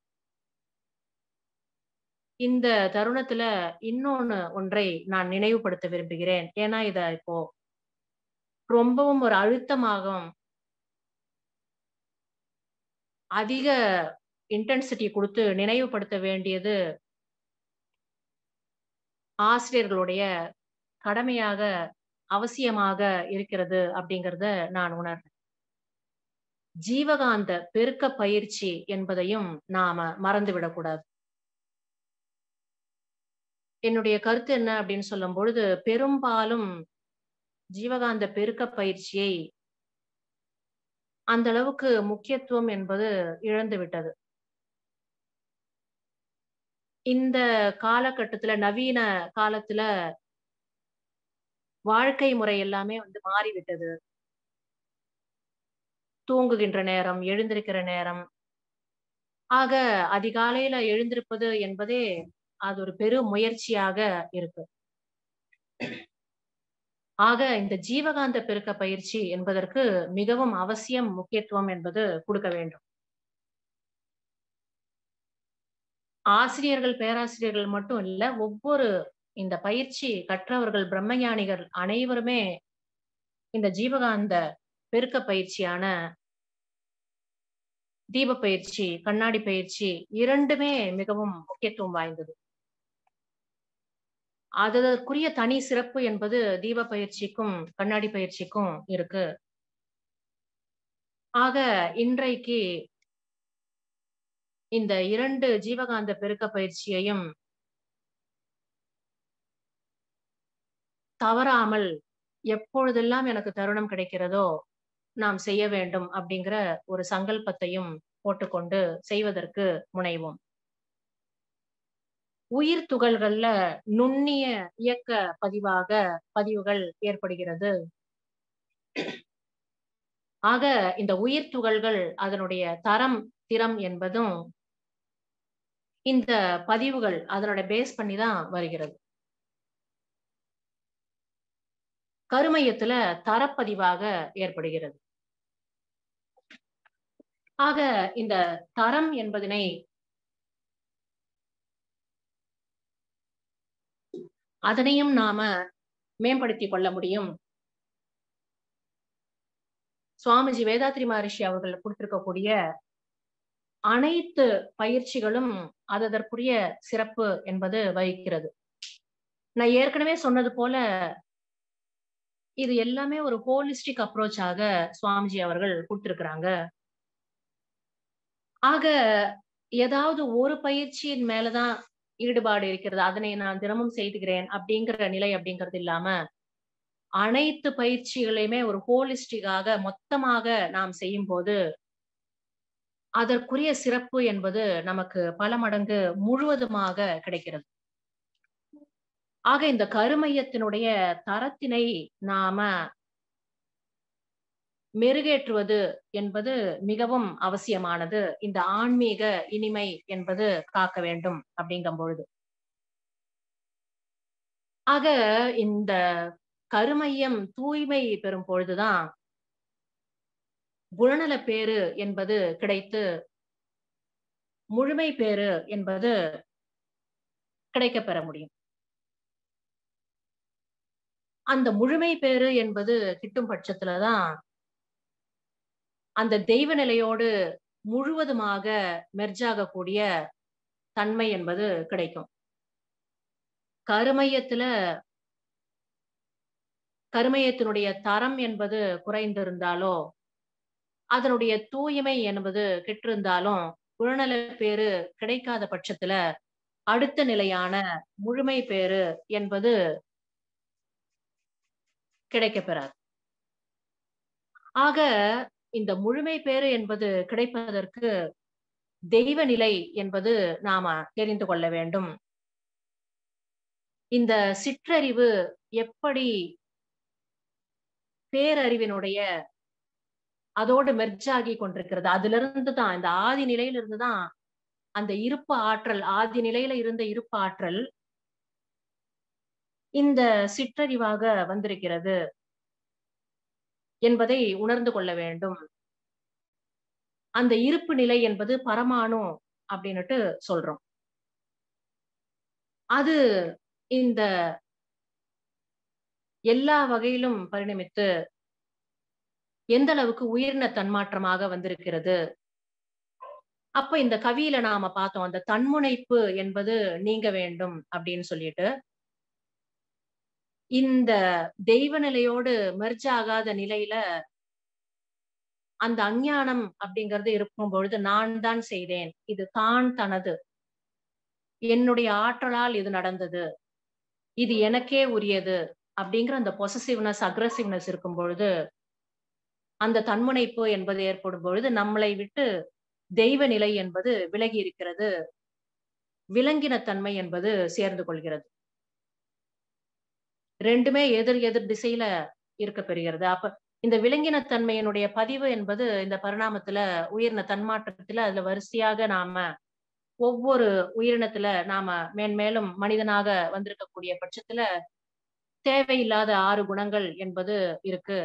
இந்த தருணத்துல இன்னொன்னு ஒன்றை நான் நினைவுபடுத்த விரும்புகிறேன் ஏன்னா இத இப்போ ரொம்பவும் ஒரு அழுத்தமாகும் அதிக இன்டென்சிட்டி கொடுத்து நினைவுபடுத்த வேண்டியது ஆசிரியர்களுடைய கடமையாக அவசியமாக இருக்கிறது அப்படிங்கிறத நான் உணர்றேன் ஜீவகாந்த பெருக்க பயிற்சி என்பதையும் நாம மறந்துவிடக்கூடாது என்னுடைய கருத்து என்ன அப்படின்னு சொல்லும் பொழுது பெரும்பாலும் ஜீவகாந்த பெருக்க பயிற்சியை அந்த அளவுக்கு முக்கியத்துவம் என்பது இழந்து விட்டது இந்த காலகட்டத்துல நவீன காலத்துல வாழ்க்கை முறை எல்லாமே வந்து மாறிவிட்டது தூங்குகின்ற நேரம் எழுந்திருக்கிற நேரம் ஆக அதிகாலையில எழுந்திருப்பது என்பதே அது ஒரு பெரு முயற்சியாக இருக்கு ஆக இந்த ஜீவகாந்த பெருக்க பயிற்சி என்பதற்கு மிகவும் அவசியம் முக்கியத்துவம் என்பது கொடுக்க வேண்டும் ஆசிரியர்கள் பேராசிரியர்கள் மட்டும் இல்ல ஒவ்வொரு இந்த பயிற்சி கற்றவர்கள் பிரம்மஞானிகள் அனைவருமே இந்த ஜீவகாந்த பெருக்க பயிற்சியான தீப பயிற்சி கண்ணாடி பயிற்சி இரண்டுமே மிகவும் முக்கியத்துவம் வாய்ந்தது அதற்குரிய தனி சிறப்பு என்பது தீப பயிற்சிக்கும் கண்ணாடி பயிற்சிக்கும் இருக்கு ஆக இன்றைக்கு இந்த இரண்டு ஜீவகாந்த பெருக்க பயிற்சியையும் தவறாமல் எப்பொழுதெல்லாம் எனக்கு தருணம் கிடைக்கிறதோ நாம் செய்ய வேண்டும் அப்படிங்கிற ஒரு சங்கல்பத்தையும் போட்டுக்கொண்டு செய்வதற்கு முனைவோம் உயிர் துகள்கள்ல நுண்ணிய இயக்க பதிவாக பதிவுகள் ஏற்படுகிறது ஆக இந்த உயிர் துகள்கள் அதனுடைய தரம் திறம் என்பதும் இந்த பதிவுகள் அதனோட பேஸ் பண்ணி தான் வருகிறது கருமையத்துல தரப்பதிவாக ஏற்படுகிறது ஆக இந்த தரம் என்பதனை அதனையும் நாம மேம்படுத்திக் கொள்ள முடியும் சுவாமிஜி வேதாத்ரி மகரிஷி அவர்கள் கொடுத்திருக்கக்கூடிய அனைத்து பயிற்சிகளும் அதற்குரிய சிறப்பு என்பது வகிக்கிறது நான் ஏற்கனவே சொன்னது போல இது எல்லாமே ஒரு ஹோலிஸ்டிக் அப்ரோச்சாக சுவாமிஜி அவர்கள் கொடுத்திருக்கிறாங்க ஆக ஏதாவது ஒரு பயிற்சியின் மேலதான் ஈடுபாடு இருக்கிறது அதனை நான் தினமும் செய்துகிறேன் அப்படிங்கிற நிலை அப்படிங்கிறது இல்லாம அனைத்து பயிற்சிகளையுமே ஒரு ஹோலிஸ்டிக்காக மொத்தமாக நாம் செய்யும் போது அதற்குரிய சிறப்பு என்பது நமக்கு பல மடங்கு முழுவதுமாக கிடைக்கிறது ஆக இந்த கருமையத்தினுடைய தரத்தினை நாம மெருகேற்றுவது என்பது மிகவும் அவசியமானது இந்த ஆன்மீக இனிமை என்பது காக்க வேண்டும் அப்படிங்கும் பொழுது ஆக இந்த கருமையம் தூய்மை பெறும் பொழுதுதான் குணநல பேரு என்பது கிடைத்து முழுமை பேரு என்பது கிடைக்க பெற முடியும் அந்த முழுமை பேரு என்பது கிட்டும் பட்சத்துலதான் அந்த தெய்வ நிலையோடு முழுவதுமாக மெர்ஜாகக்கூடிய தன்மை என்பது கிடைக்கும் கருமையத்துல கருமையத்தினுடைய தரம் என்பது குறைந்திருந்தாலோ அதனுடைய தூய்மை என்பது கெட்டிருந்தாலும் குணநல பேரு கிடைக்காத பட்சத்துல அடுத்த நிலையான முழுமை பேறு என்பது கிடைக்கப்பெறாது ஆக இந்த முழுமை பேறு என்பது கிடைப்பதற்கு தெய்வ நிலை என்பது நாம தெரிந்து கொள்ள வேண்டும் இந்த சிற்றறிவு எப்படி பேரறிவினுடைய அதோடு மெர்ஜாகி கொண்டிருக்கிறது அதுல இருந்து தான் இந்த ஆதி நிலையில இருந்து தான் அந்த இருப்பு ஆற்றல் ஆதி நிலையில இருந்த இருப்பு ஆற்றல் இந்த சிற்றறிவாக வந்திருக்கிறது என்பதை உணர்ந்து கொள்ள வேண்டும் அந்த இருப்பு நிலை என்பது பரமாணு அப்படின்னுட்டு சொல்றோம் அது இந்த எல்லா வகையிலும் பரிணமித்து எந்த அளவுக்கு உயிரின தன்மாற்றமாக வந்திருக்கிறது அப்ப இந்த கவியில நாம பார்த்தோம் அந்த தன்முனைப்பு என்பது நீங்க வேண்டும் அப்படின்னு சொல்லிட்டு இந்த தெய்வ நிலையோடு மெர்ஜ் ஆகாத நிலையில அந்த அஞ்ஞானம் அப்படிங்கிறது இருக்கும் பொழுது நான் தான் செய்தேன் இது தான் தனது என்னுடைய ஆற்றலால் இது நடந்தது இது எனக்கே உரியது அப்படிங்கிற அந்த பொசசிவ்னஸ் அக்ரசிவ்னஸ் இருக்கும் பொழுது அந்த தன்முனைப்பு என்பது ஏற்படும் பொழுது நம்மளை விட்டு தெய்வ நிலை என்பது விலகி இருக்கிறது விலங்கினத்தன்மை என்பது சேர்ந்து கொள்கிறது ரெண்டுமே எதிர் எதிர் திசையில இருக்க பெறுகிறது அப்ப இந்த விலங்கினத்தன்மையினுடைய பதிவு என்பது இந்த பரிணாமத்துல உயிரின தன்மாற்றத்துல அதுல வரிசையாக நாம ஒவ்வொரு உயிரினத்துல நாம மேன்மேலும் மனிதனாக வந்திருக்கக்கூடிய பட்சத்துல தேவையில்லாத ஆறு குணங்கள் என்பது இருக்கு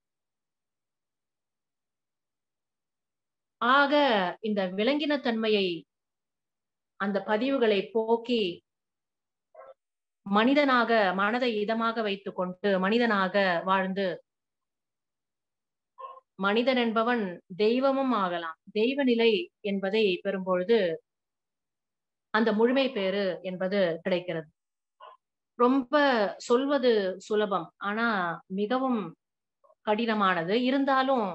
ஆக இந்த விலங்கினத்தன்மையை அந்த பதிவுகளை போக்கி மனிதனாக மனதை இதமாக வைத்துக் கொண்டு மனிதனாக வாழ்ந்து மனிதன் என்பவன் தெய்வமும் ஆகலாம் தெய்வ நிலை என்பதை பெறும்பொழுது அந்த முழுமை பேறு என்பது கிடைக்கிறது ரொம்ப சொல்வது சுலபம் ஆனா மிகவும் கடினமானது இருந்தாலும்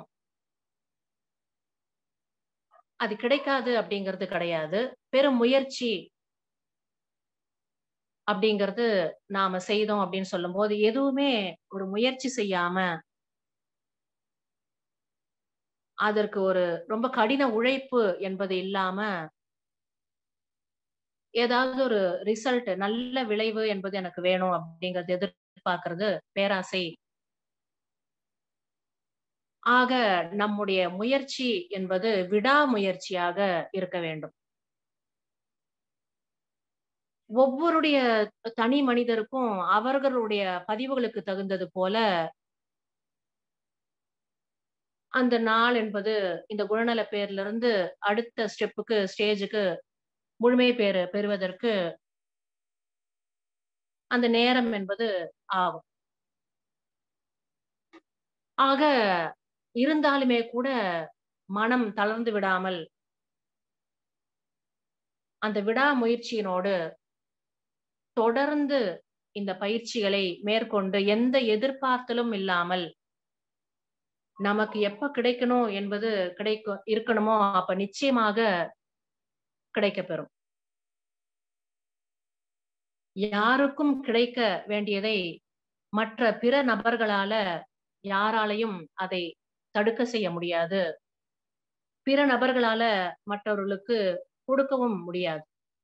அது கிடைக்காது அப்படிங்கிறது கிடையாது பெரும் முயற்சி அப்படிங்கிறது நாம செய்தோம் அப்படின்னு சொல்லும் போது எதுவுமே ஒரு முயற்சி செய்யாம அதற்கு ஒரு ரொம்ப கடின உழைப்பு என்பது இல்லாம ஏதாவது ஒரு ரிசல்ட் நல்ல விளைவு என்பது எனக்கு வேணும் அப்படிங்கறது எதிர்பார்க்கறது பேராசை ஆக நம்முடைய முயற்சி என்பது விடாமுயற்சியாக இருக்க வேண்டும் ஒவ்வொருடைய தனி மனிதருக்கும் அவர்களுடைய பதிவுகளுக்கு தகுந்தது போல அந்த நாள் என்பது இந்த குணநல பேர்ல இருந்து அடுத்த ஸ்டெப்புக்கு ஸ்டேஜுக்கு முழுமை பேரு பெறுவதற்கு அந்த நேரம் என்பது ஆகும் ஆக இருந்தாலுமே கூட மனம் தளர்ந்து விடாமல் அந்த விடாமுயற்சியினோடு தொடர்ந்து இந்த பயிற்சிகளை மேற்கொண்டு எந்த எதிர்பார்த்தலும் இல்லாமல் நமக்கு எப்ப கிடைக்கணும் என்பது கிடைக்கும் இருக்கணுமோ அப்ப நிச்சயமாக கிடைக்கப்பெறும் யாருக்கும் கிடைக்க வேண்டியதை மற்ற பிற நபர்களால யாராலையும் அதை தடுக்க செய்ய முடியாது பிற நபர்களால மற்றவர்களுக்கு கொடுக்கவும் முடியாது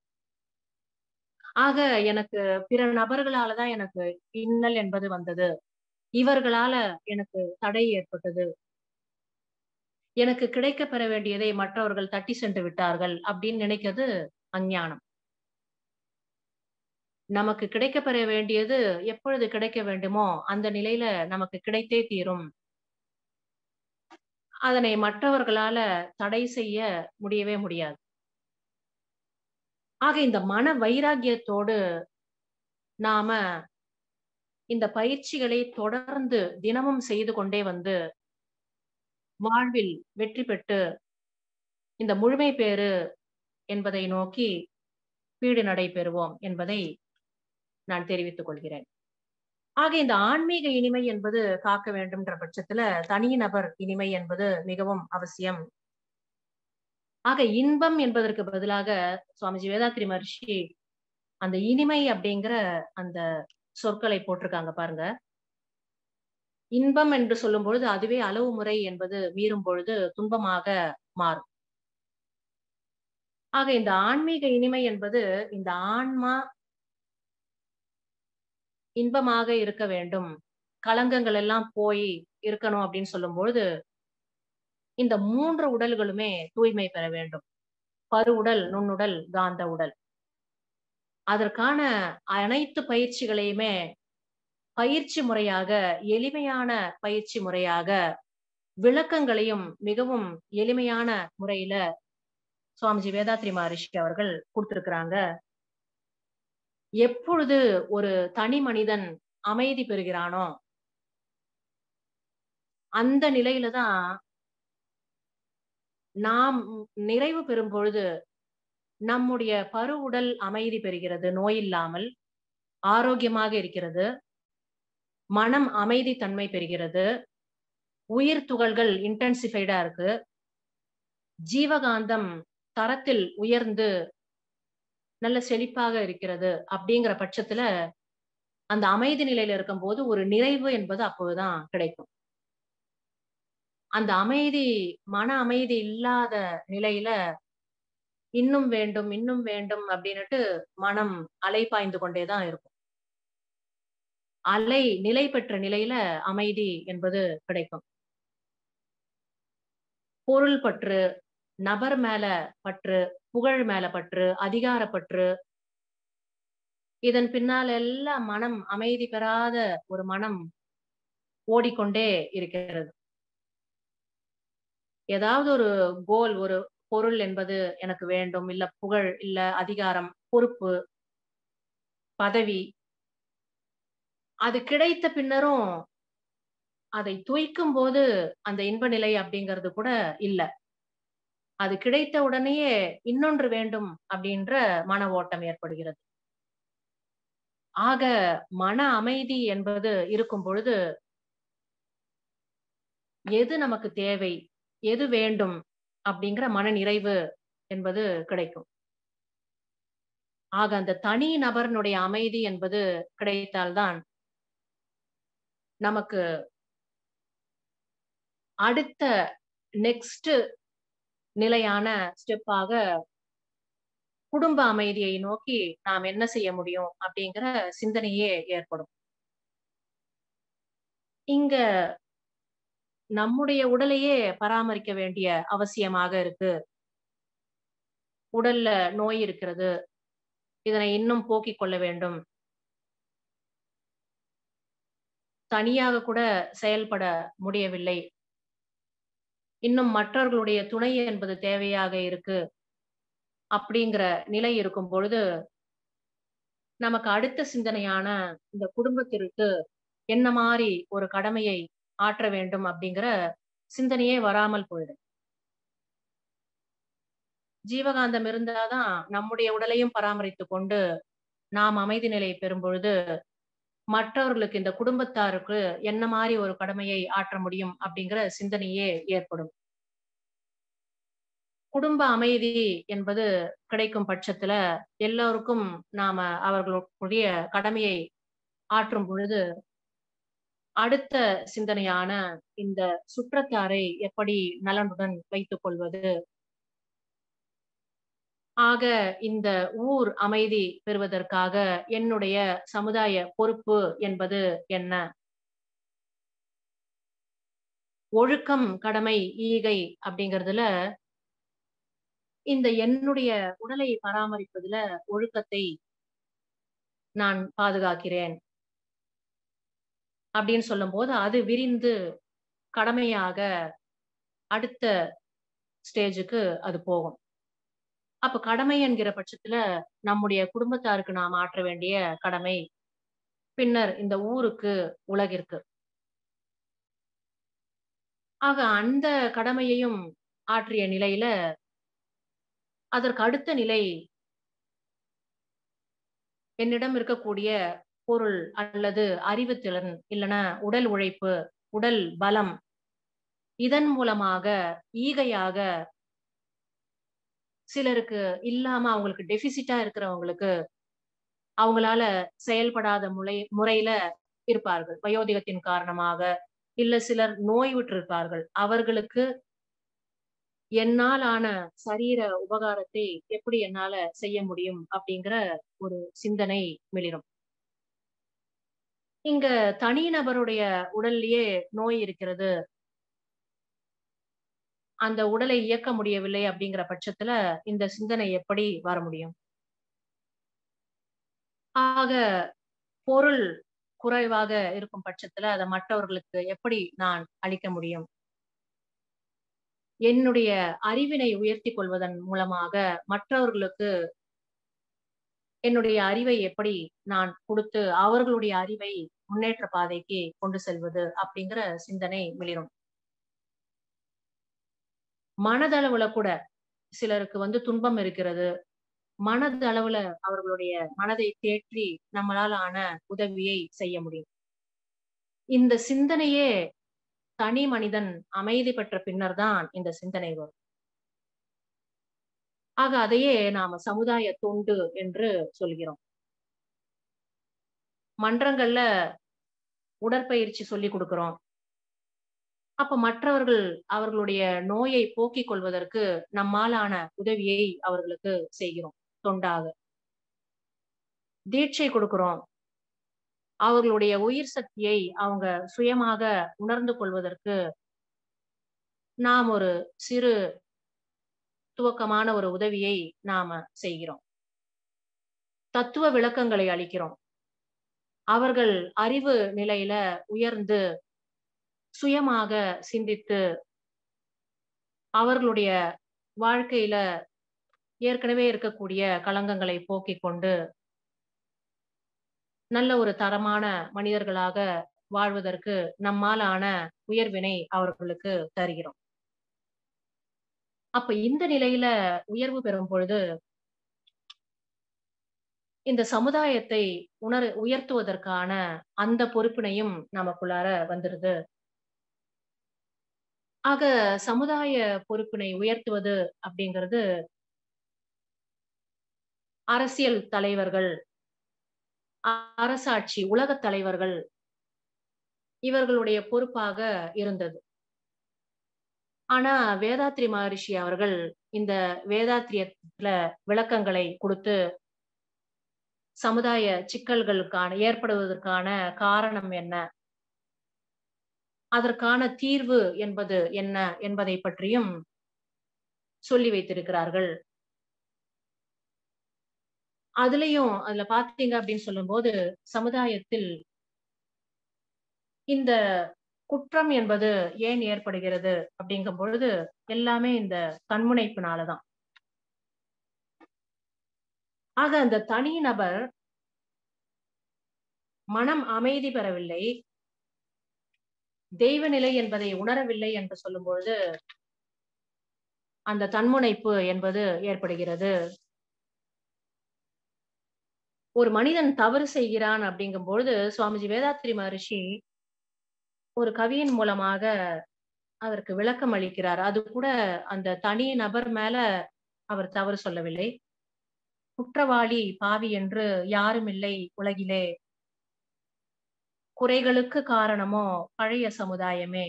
ஆக எனக்கு பிற நபர்களாலதான் எனக்கு இன்னல் என்பது வந்தது இவர்களால எனக்கு தடை ஏற்பட்டது எனக்கு கிடைக்க பெற வேண்டியதை மற்றவர்கள் தட்டி சென்று விட்டார்கள் அப்படின்னு நினைக்கிறது அஞ்ஞானம் நமக்கு கிடைக்க பெற வேண்டியது எப்பொழுது கிடைக்க வேண்டுமோ அந்த நிலையில நமக்கு கிடைத்தே தீரும் அதனை மற்றவர்களால தடை செய்ய முடியவே முடியாது ஆக இந்த மன வைராகியத்தோடு நாம இந்த பயிற்சிகளை தொடர்ந்து தினமும் செய்து கொண்டே வந்து வாழ்வில் வெற்றி பெற்று இந்த முழுமை பேறு என்பதை நோக்கி பீடு நடை பெறுவோம் என்பதை நான் தெரிவித்துக் கொள்கிறேன் ஆக இந்த ஆன்மீக இனிமை என்பது காக்க வேண்டும்ன்ற பட்சத்துல தனிநபர் இனிமை என்பது மிகவும் அவசியம் ஆக இன்பம் என்பதற்கு பதிலாக சுவாமிஜி வேதாத்ரி மகர்ஷி அந்த இனிமை அப்படிங்கிற அந்த சொற்களை போட்டிருக்காங்க பாருங்க இன்பம் என்று சொல்லும் பொழுது அதுவே அளவு முறை என்பது மீறும் பொழுது துன்பமாக மாறும் ஆக இந்த ஆன்மீக இனிமை என்பது இந்த ஆன்மா இன்பமாக இருக்க வேண்டும் களங்கங்கள் எல்லாம் போய் இருக்கணும் அப்படின்னு சொல்லும் பொழுது இந்த மூன்று உடல்களுமே தூய்மை பெற வேண்டும் பருவுடல் நுண்ணுடல் காந்த உடல் அதற்கான அனைத்து பயிற்சிகளையுமே பயிற்சி முறையாக எளிமையான பயிற்சி முறையாக விளக்கங்களையும் மிகவும் எளிமையான முறையில சுவாமிஜி வேதாத்ரி மகரிஷி அவர்கள் கொடுத்திருக்கிறாங்க எப்பொழுது ஒரு தனி மனிதன் அமைதி பெறுகிறானோ அந்த நிலையில தான் நாம் நிறைவு பெறும் பொழுது நம்முடைய பருவுடல் அமைதி பெறுகிறது நோய் இல்லாமல் ஆரோக்கியமாக இருக்கிறது மனம் அமைதி தன்மை பெறுகிறது உயிர் துகள்கள் இன்டென்சிஃபைடா இருக்கு ஜீவகாந்தம் தரத்தில் உயர்ந்து நல்ல செழிப்பாக இருக்கிறது அப்படிங்கிற பட்சத்துல அந்த அமைதி நிலையில இருக்கும்போது ஒரு நிறைவு என்பது அப்போதுதான் கிடைக்கும் அந்த அமைதி மன அமைதி இல்லாத நிலையில இன்னும் வேண்டும் இன்னும் வேண்டும் அப்படின்னுட்டு மனம் அலை பாய்ந்து கொண்டேதான் இருக்கும் அலை நிலை பெற்ற நிலையில அமைதி என்பது கிடைக்கும் பொருள் பற்று நபர் மேல பற்று புகழ் மேல பற்று அதிகார பற்று இதன் பின்னால் எல்லாம் மனம் அமைதி பெறாத ஒரு மனம் ஓடிக்கொண்டே இருக்கிறது ஏதாவது ஒரு கோல் ஒரு பொருள் என்பது எனக்கு வேண்டும் இல்ல புகழ் இல்ல அதிகாரம் பொறுப்பு பதவி அது கிடைத்த பின்னரும் அதை துய்க்கும் போது அந்த இன்ப நிலை அப்படிங்கிறது கூட இல்ல அது கிடைத்த உடனேயே இன்னொன்று வேண்டும் அப்படின்ற மன ஓட்டம் ஏற்படுகிறது ஆக மன அமைதி என்பது இருக்கும் பொழுது எது நமக்கு தேவை எது வேண்டும் அப்படிங்கிற மன நிறைவு என்பது கிடைக்கும் ஆக அந்த தனி நபர்னுடைய அமைதி என்பது கிடைத்தால்தான் நமக்கு அடுத்த நெக்ஸ்ட் நிலையான ஸ்டெப்பாக குடும்ப அமைதியை நோக்கி நாம் என்ன செய்ய முடியும் அப்படிங்கிற சிந்தனையே ஏற்படும் இங்க நம்முடைய உடலையே பராமரிக்க வேண்டிய அவசியமாக இருக்கு உடல்ல நோய் இருக்கிறது இதனை இன்னும் போக்கிக் கொள்ள வேண்டும் தனியாக கூட செயல்பட முடியவில்லை இன்னும் மற்றவர்களுடைய துணை என்பது தேவையாக இருக்கு அப்படிங்கிற நிலை இருக்கும் பொழுது நமக்கு அடுத்த சிந்தனையான இந்த குடும்பத்திற்கு என்ன மாதிரி ஒரு கடமையை ஆற்ற வேண்டும் அப்படிங்கிற சிந்தனையே வராமல் போயிடும் ஜீவகாந்தம் இருந்தாதான் நம்முடைய உடலையும் பராமரித்து கொண்டு நாம் அமைதி நிலையை பெறும் பொழுது மற்றவர்களுக்கு இந்த குடும்பத்தாருக்கு என்ன மாதிரி ஒரு கடமையை ஆற்ற முடியும் அப்படிங்கிற சிந்தனையே ஏற்படும் குடும்ப அமைதி என்பது கிடைக்கும் பட்சத்துல எல்லோருக்கும் நாம அவர்களுடைய கடமையை ஆற்றும் பொழுது அடுத்த சிந்தனையான இந்த சுற்றத்தாரை எப்படி நலனுடன் வைத்துக் கொள்வது ஆக இந்த ஊர் அமைதி பெறுவதற்காக என்னுடைய சமுதாய பொறுப்பு என்பது என்ன ஒழுக்கம் கடமை ஈகை அப்படிங்கிறதுல இந்த என்னுடைய உடலை பராமரிப்பதுல ஒழுக்கத்தை நான் பாதுகாக்கிறேன் அப்படின்னு சொல்லும் போது அது விரிந்து கடமையாக அடுத்த ஸ்டேஜுக்கு அது போகும் அப்ப கடமை என்கிற பட்சத்துல நம்முடைய குடும்பத்தாருக்கு நாம் ஆற்ற வேண்டிய கடமை பின்னர் இந்த ஊருக்கு உலகிற்கு ஆக அந்த கடமையையும் ஆற்றிய நிலையில அதற்கு அடுத்த நிலை என்னிடம் இருக்கக்கூடிய பொருள் அல்லது அறிவுத்திறன் இல்லைன்னா உடல் உழைப்பு உடல் பலம் இதன் மூலமாக ஈகையாக சிலருக்கு இல்லாம அவங்களுக்கு டெபிசிட்டா இருக்கிறவங்களுக்கு அவங்களால செயல்படாத முறை முறையில இருப்பார்கள் வயோதிகத்தின் காரணமாக இல்ல சிலர் நோய்வுற்றிருப்பார்கள் அவர்களுக்கு என்னால் ஆன சரீர உபகாரத்தை எப்படி என்னால செய்ய முடியும் அப்படிங்கிற ஒரு சிந்தனை மிளிரும் இங்க தனிநபருடைய உடல்லயே நோய் இருக்கிறது அந்த உடலை இயக்க முடியவில்லை அப்படிங்கிற பட்சத்துல இந்த சிந்தனை எப்படி வர முடியும் ஆக பொருள் குறைவாக இருக்கும் பட்சத்துல அதை மற்றவர்களுக்கு எப்படி நான் அளிக்க முடியும் என்னுடைய அறிவினை உயர்த்தி கொள்வதன் மூலமாக மற்றவர்களுக்கு என்னுடைய அறிவை எப்படி நான் கொடுத்து அவர்களுடைய அறிவை முன்னேற்ற பாதைக்கு கொண்டு செல்வது அப்படிங்கிற சிந்தனை மிளிரும் மனதளவுல கூட சிலருக்கு வந்து துன்பம் இருக்கிறது மனதளவுல அவர்களுடைய மனதை தேற்றி நம்மளால ஆன உதவியை செய்ய முடியும் இந்த சிந்தனையே தனி மனிதன் அமைதி பெற்ற பின்னர் தான் இந்த சிந்தனை வரும் ஆக அதையே நாம சமுதாய தொண்டு என்று சொல்கிறோம் மன்றங்கள்ல உடற்பயிற்சி சொல்லி கொடுக்கிறோம் அப்ப மற்றவர்கள் அவர்களுடைய நோயை போக்கிக் கொள்வதற்கு நம்மாலான உதவியை அவர்களுக்கு செய்கிறோம் தொண்டாக தீட்சை கொடுக்கிறோம் அவர்களுடைய உயிர் சக்தியை அவங்க சுயமாக உணர்ந்து கொள்வதற்கு நாம் ஒரு சிறு துவக்கமான ஒரு உதவியை நாம செய்கிறோம் தத்துவ விளக்கங்களை அளிக்கிறோம் அவர்கள் அறிவு நிலையில உயர்ந்து சுயமாக சிந்தித்து அவர்களுடைய வாழ்க்கையில ஏற்கனவே இருக்கக்கூடிய களங்கங்களை போக்கிக் கொண்டு நல்ல ஒரு தரமான மனிதர்களாக வாழ்வதற்கு நம்மாலான உயர்வினை அவர்களுக்கு தருகிறோம் அப்ப இந்த நிலையில உயர்வு பெறும் பொழுது இந்த சமுதாயத்தை உணர் உயர்த்துவதற்கான அந்த பொறுப்பினையும் நமக்குள்ளார வந்துருது ஆக சமுதாய பொறுப்பினை உயர்த்துவது அப்படிங்கிறது அரசியல் தலைவர்கள் அரசாட்சி உலக தலைவர்கள் இவர்களுடைய பொறுப்பாக இருந்தது ஆனா வேதாத்ரி மகரிஷி அவர்கள் இந்த வேதாத்திரியத்துல விளக்கங்களை கொடுத்து சமுதாய சிக்கல்களுக்கான ஏற்படுவதற்கான காரணம் என்ன அதற்கான தீர்வு என்பது என்ன என்பதை பற்றியும் சொல்லி வைத்திருக்கிறார்கள் அதுலயும் அதுல பாத்தீங்க அப்படின்னு சொல்லும்போது சமுதாயத்தில் இந்த குற்றம் என்பது ஏன் ஏற்படுகிறது அப்படிங்கும் பொழுது எல்லாமே இந்த தன்முனைப்பினாலதான் ஆக அந்த தனி நபர் மனம் அமைதி பெறவில்லை தெய்வ நிலை என்பதை உணரவில்லை என்று சொல்லும் பொழுது அந்த தன்முனைப்பு என்பது ஏற்படுகிறது ஒரு மனிதன் தவறு செய்கிறான் அப்படிங்கும் பொழுது சுவாமிஜி வேதாத்திரி மகரிஷி ஒரு கவியின் மூலமாக அதற்கு விளக்கம் அளிக்கிறார் அது கூட அந்த தனி நபர் மேல அவர் தவறு சொல்லவில்லை குற்றவாளி பாவி என்று யாரும் இல்லை உலகிலே குறைகளுக்கு காரணமோ பழைய சமுதாயமே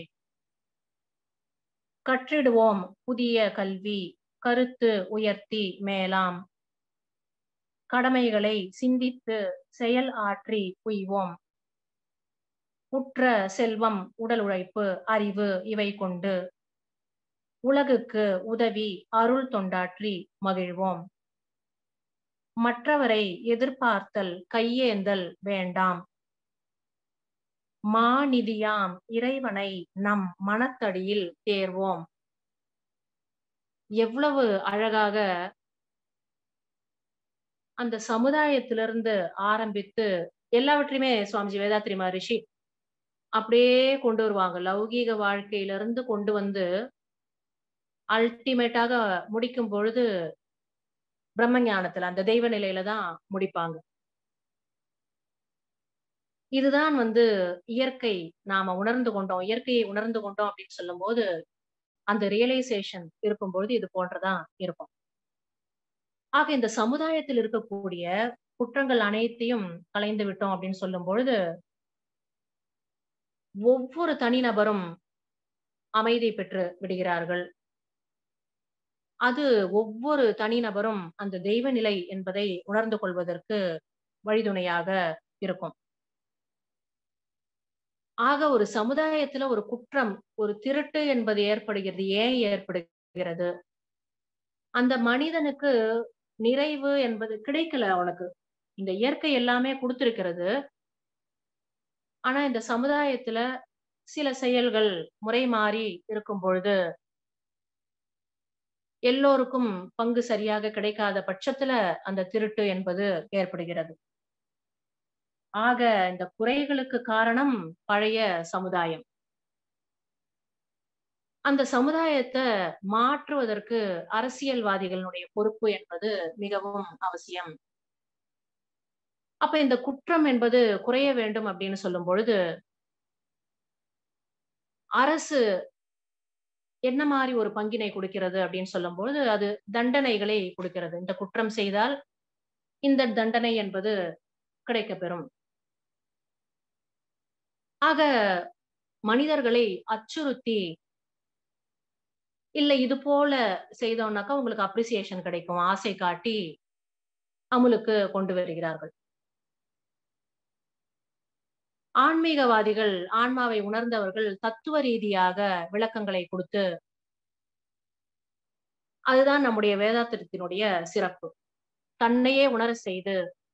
கற்றிடுவோம் புதிய கல்வி கருத்து உயர்த்தி மேலாம் கடமைகளை சிந்தித்து செயல் ஆற்றி உய்வோம் உற்ற செல்வம் உடல் உழைப்பு அறிவு இவை கொண்டு உலகுக்கு உதவி அருள் தொண்டாற்றி மகிழ்வோம் மற்றவரை எதிர்பார்த்தல் கையேந்தல் வேண்டாம் மாநிதியாம் இறைவனை நம் மனத்தடியில் தேர்வோம் எவ்வளவு அழகாக அந்த சமுதாயத்திலிருந்து ஆரம்பித்து எல்லாவற்றையுமே சுவாமிஜி வேதாத்ரி மகரிஷி அப்படியே கொண்டு வருவாங்க லௌகீக வாழ்க்கையிலிருந்து கொண்டு வந்து அல்டிமேட்டாக முடிக்கும் பொழுது பிரம்ம ஞானத்துல அந்த தெய்வ நிலையில தான் முடிப்பாங்க இதுதான் வந்து இயற்கை நாம உணர்ந்து கொண்டோம் இயற்கையை உணர்ந்து கொண்டோம் அப்படின்னு சொல்லும் போது அந்த ரியலைசேஷன் இருக்கும்பொழுது இது போன்றதான் இருக்கும் ஆக இந்த சமுதாயத்தில் இருக்கக்கூடிய குற்றங்கள் அனைத்தையும் களைந்து விட்டோம் அப்படின்னு சொல்லும் பொழுது ஒவ்வொரு தனிநபரும் அமைதி பெற்று விடுகிறார்கள் அது ஒவ்வொரு தனிநபரும் அந்த தெய்வ நிலை என்பதை உணர்ந்து கொள்வதற்கு வழிதுணையாக இருக்கும் ஆக ஒரு சமுதாயத்துல ஒரு குற்றம் ஒரு திருட்டு என்பது ஏற்படுகிறது ஏன் ஏற்படுகிறது அந்த மனிதனுக்கு நிறைவு என்பது கிடைக்கல அவனுக்கு இந்த இயற்கை எல்லாமே கொடுத்திருக்கிறது ஆனா இந்த சமுதாயத்துல சில செயல்கள் முறை மாறி இருக்கும் பொழுது எல்லோருக்கும் பங்கு சரியாக கிடைக்காத பட்சத்துல அந்த திருட்டு என்பது ஏற்படுகிறது ஆக இந்த குறைகளுக்கு காரணம் பழைய சமுதாயம் அந்த சமுதாயத்தை மாற்றுவதற்கு அரசியல்வாதிகளுடைய பொறுப்பு என்பது மிகவும் அவசியம் அப்ப இந்த குற்றம் என்பது குறைய வேண்டும் அப்படின்னு சொல்லும் பொழுது அரசு என்ன மாதிரி ஒரு பங்கினை கொடுக்கிறது அப்படின்னு சொல்லும் பொழுது அது தண்டனைகளை கொடுக்கிறது இந்த குற்றம் செய்தால் இந்த தண்டனை என்பது கிடைக்கப்பெறும் ஆக மனிதர்களை அச்சுறுத்தி இல்ல இது போல செய்தோம்னாக்கா உங்களுக்கு அப்ரிசியேஷன் கிடைக்கும் ஆசை காட்டி அமுலுக்கு கொண்டு வருகிறார்கள் ஆன்மீகவாதிகள் ஆன்மாவை உணர்ந்தவர்கள் தத்துவ ரீதியாக விளக்கங்களை கொடுத்து அதுதான் நம்முடைய வேதாத்திரத்தினுடைய சிறப்பு தன்னையே உணர செய்து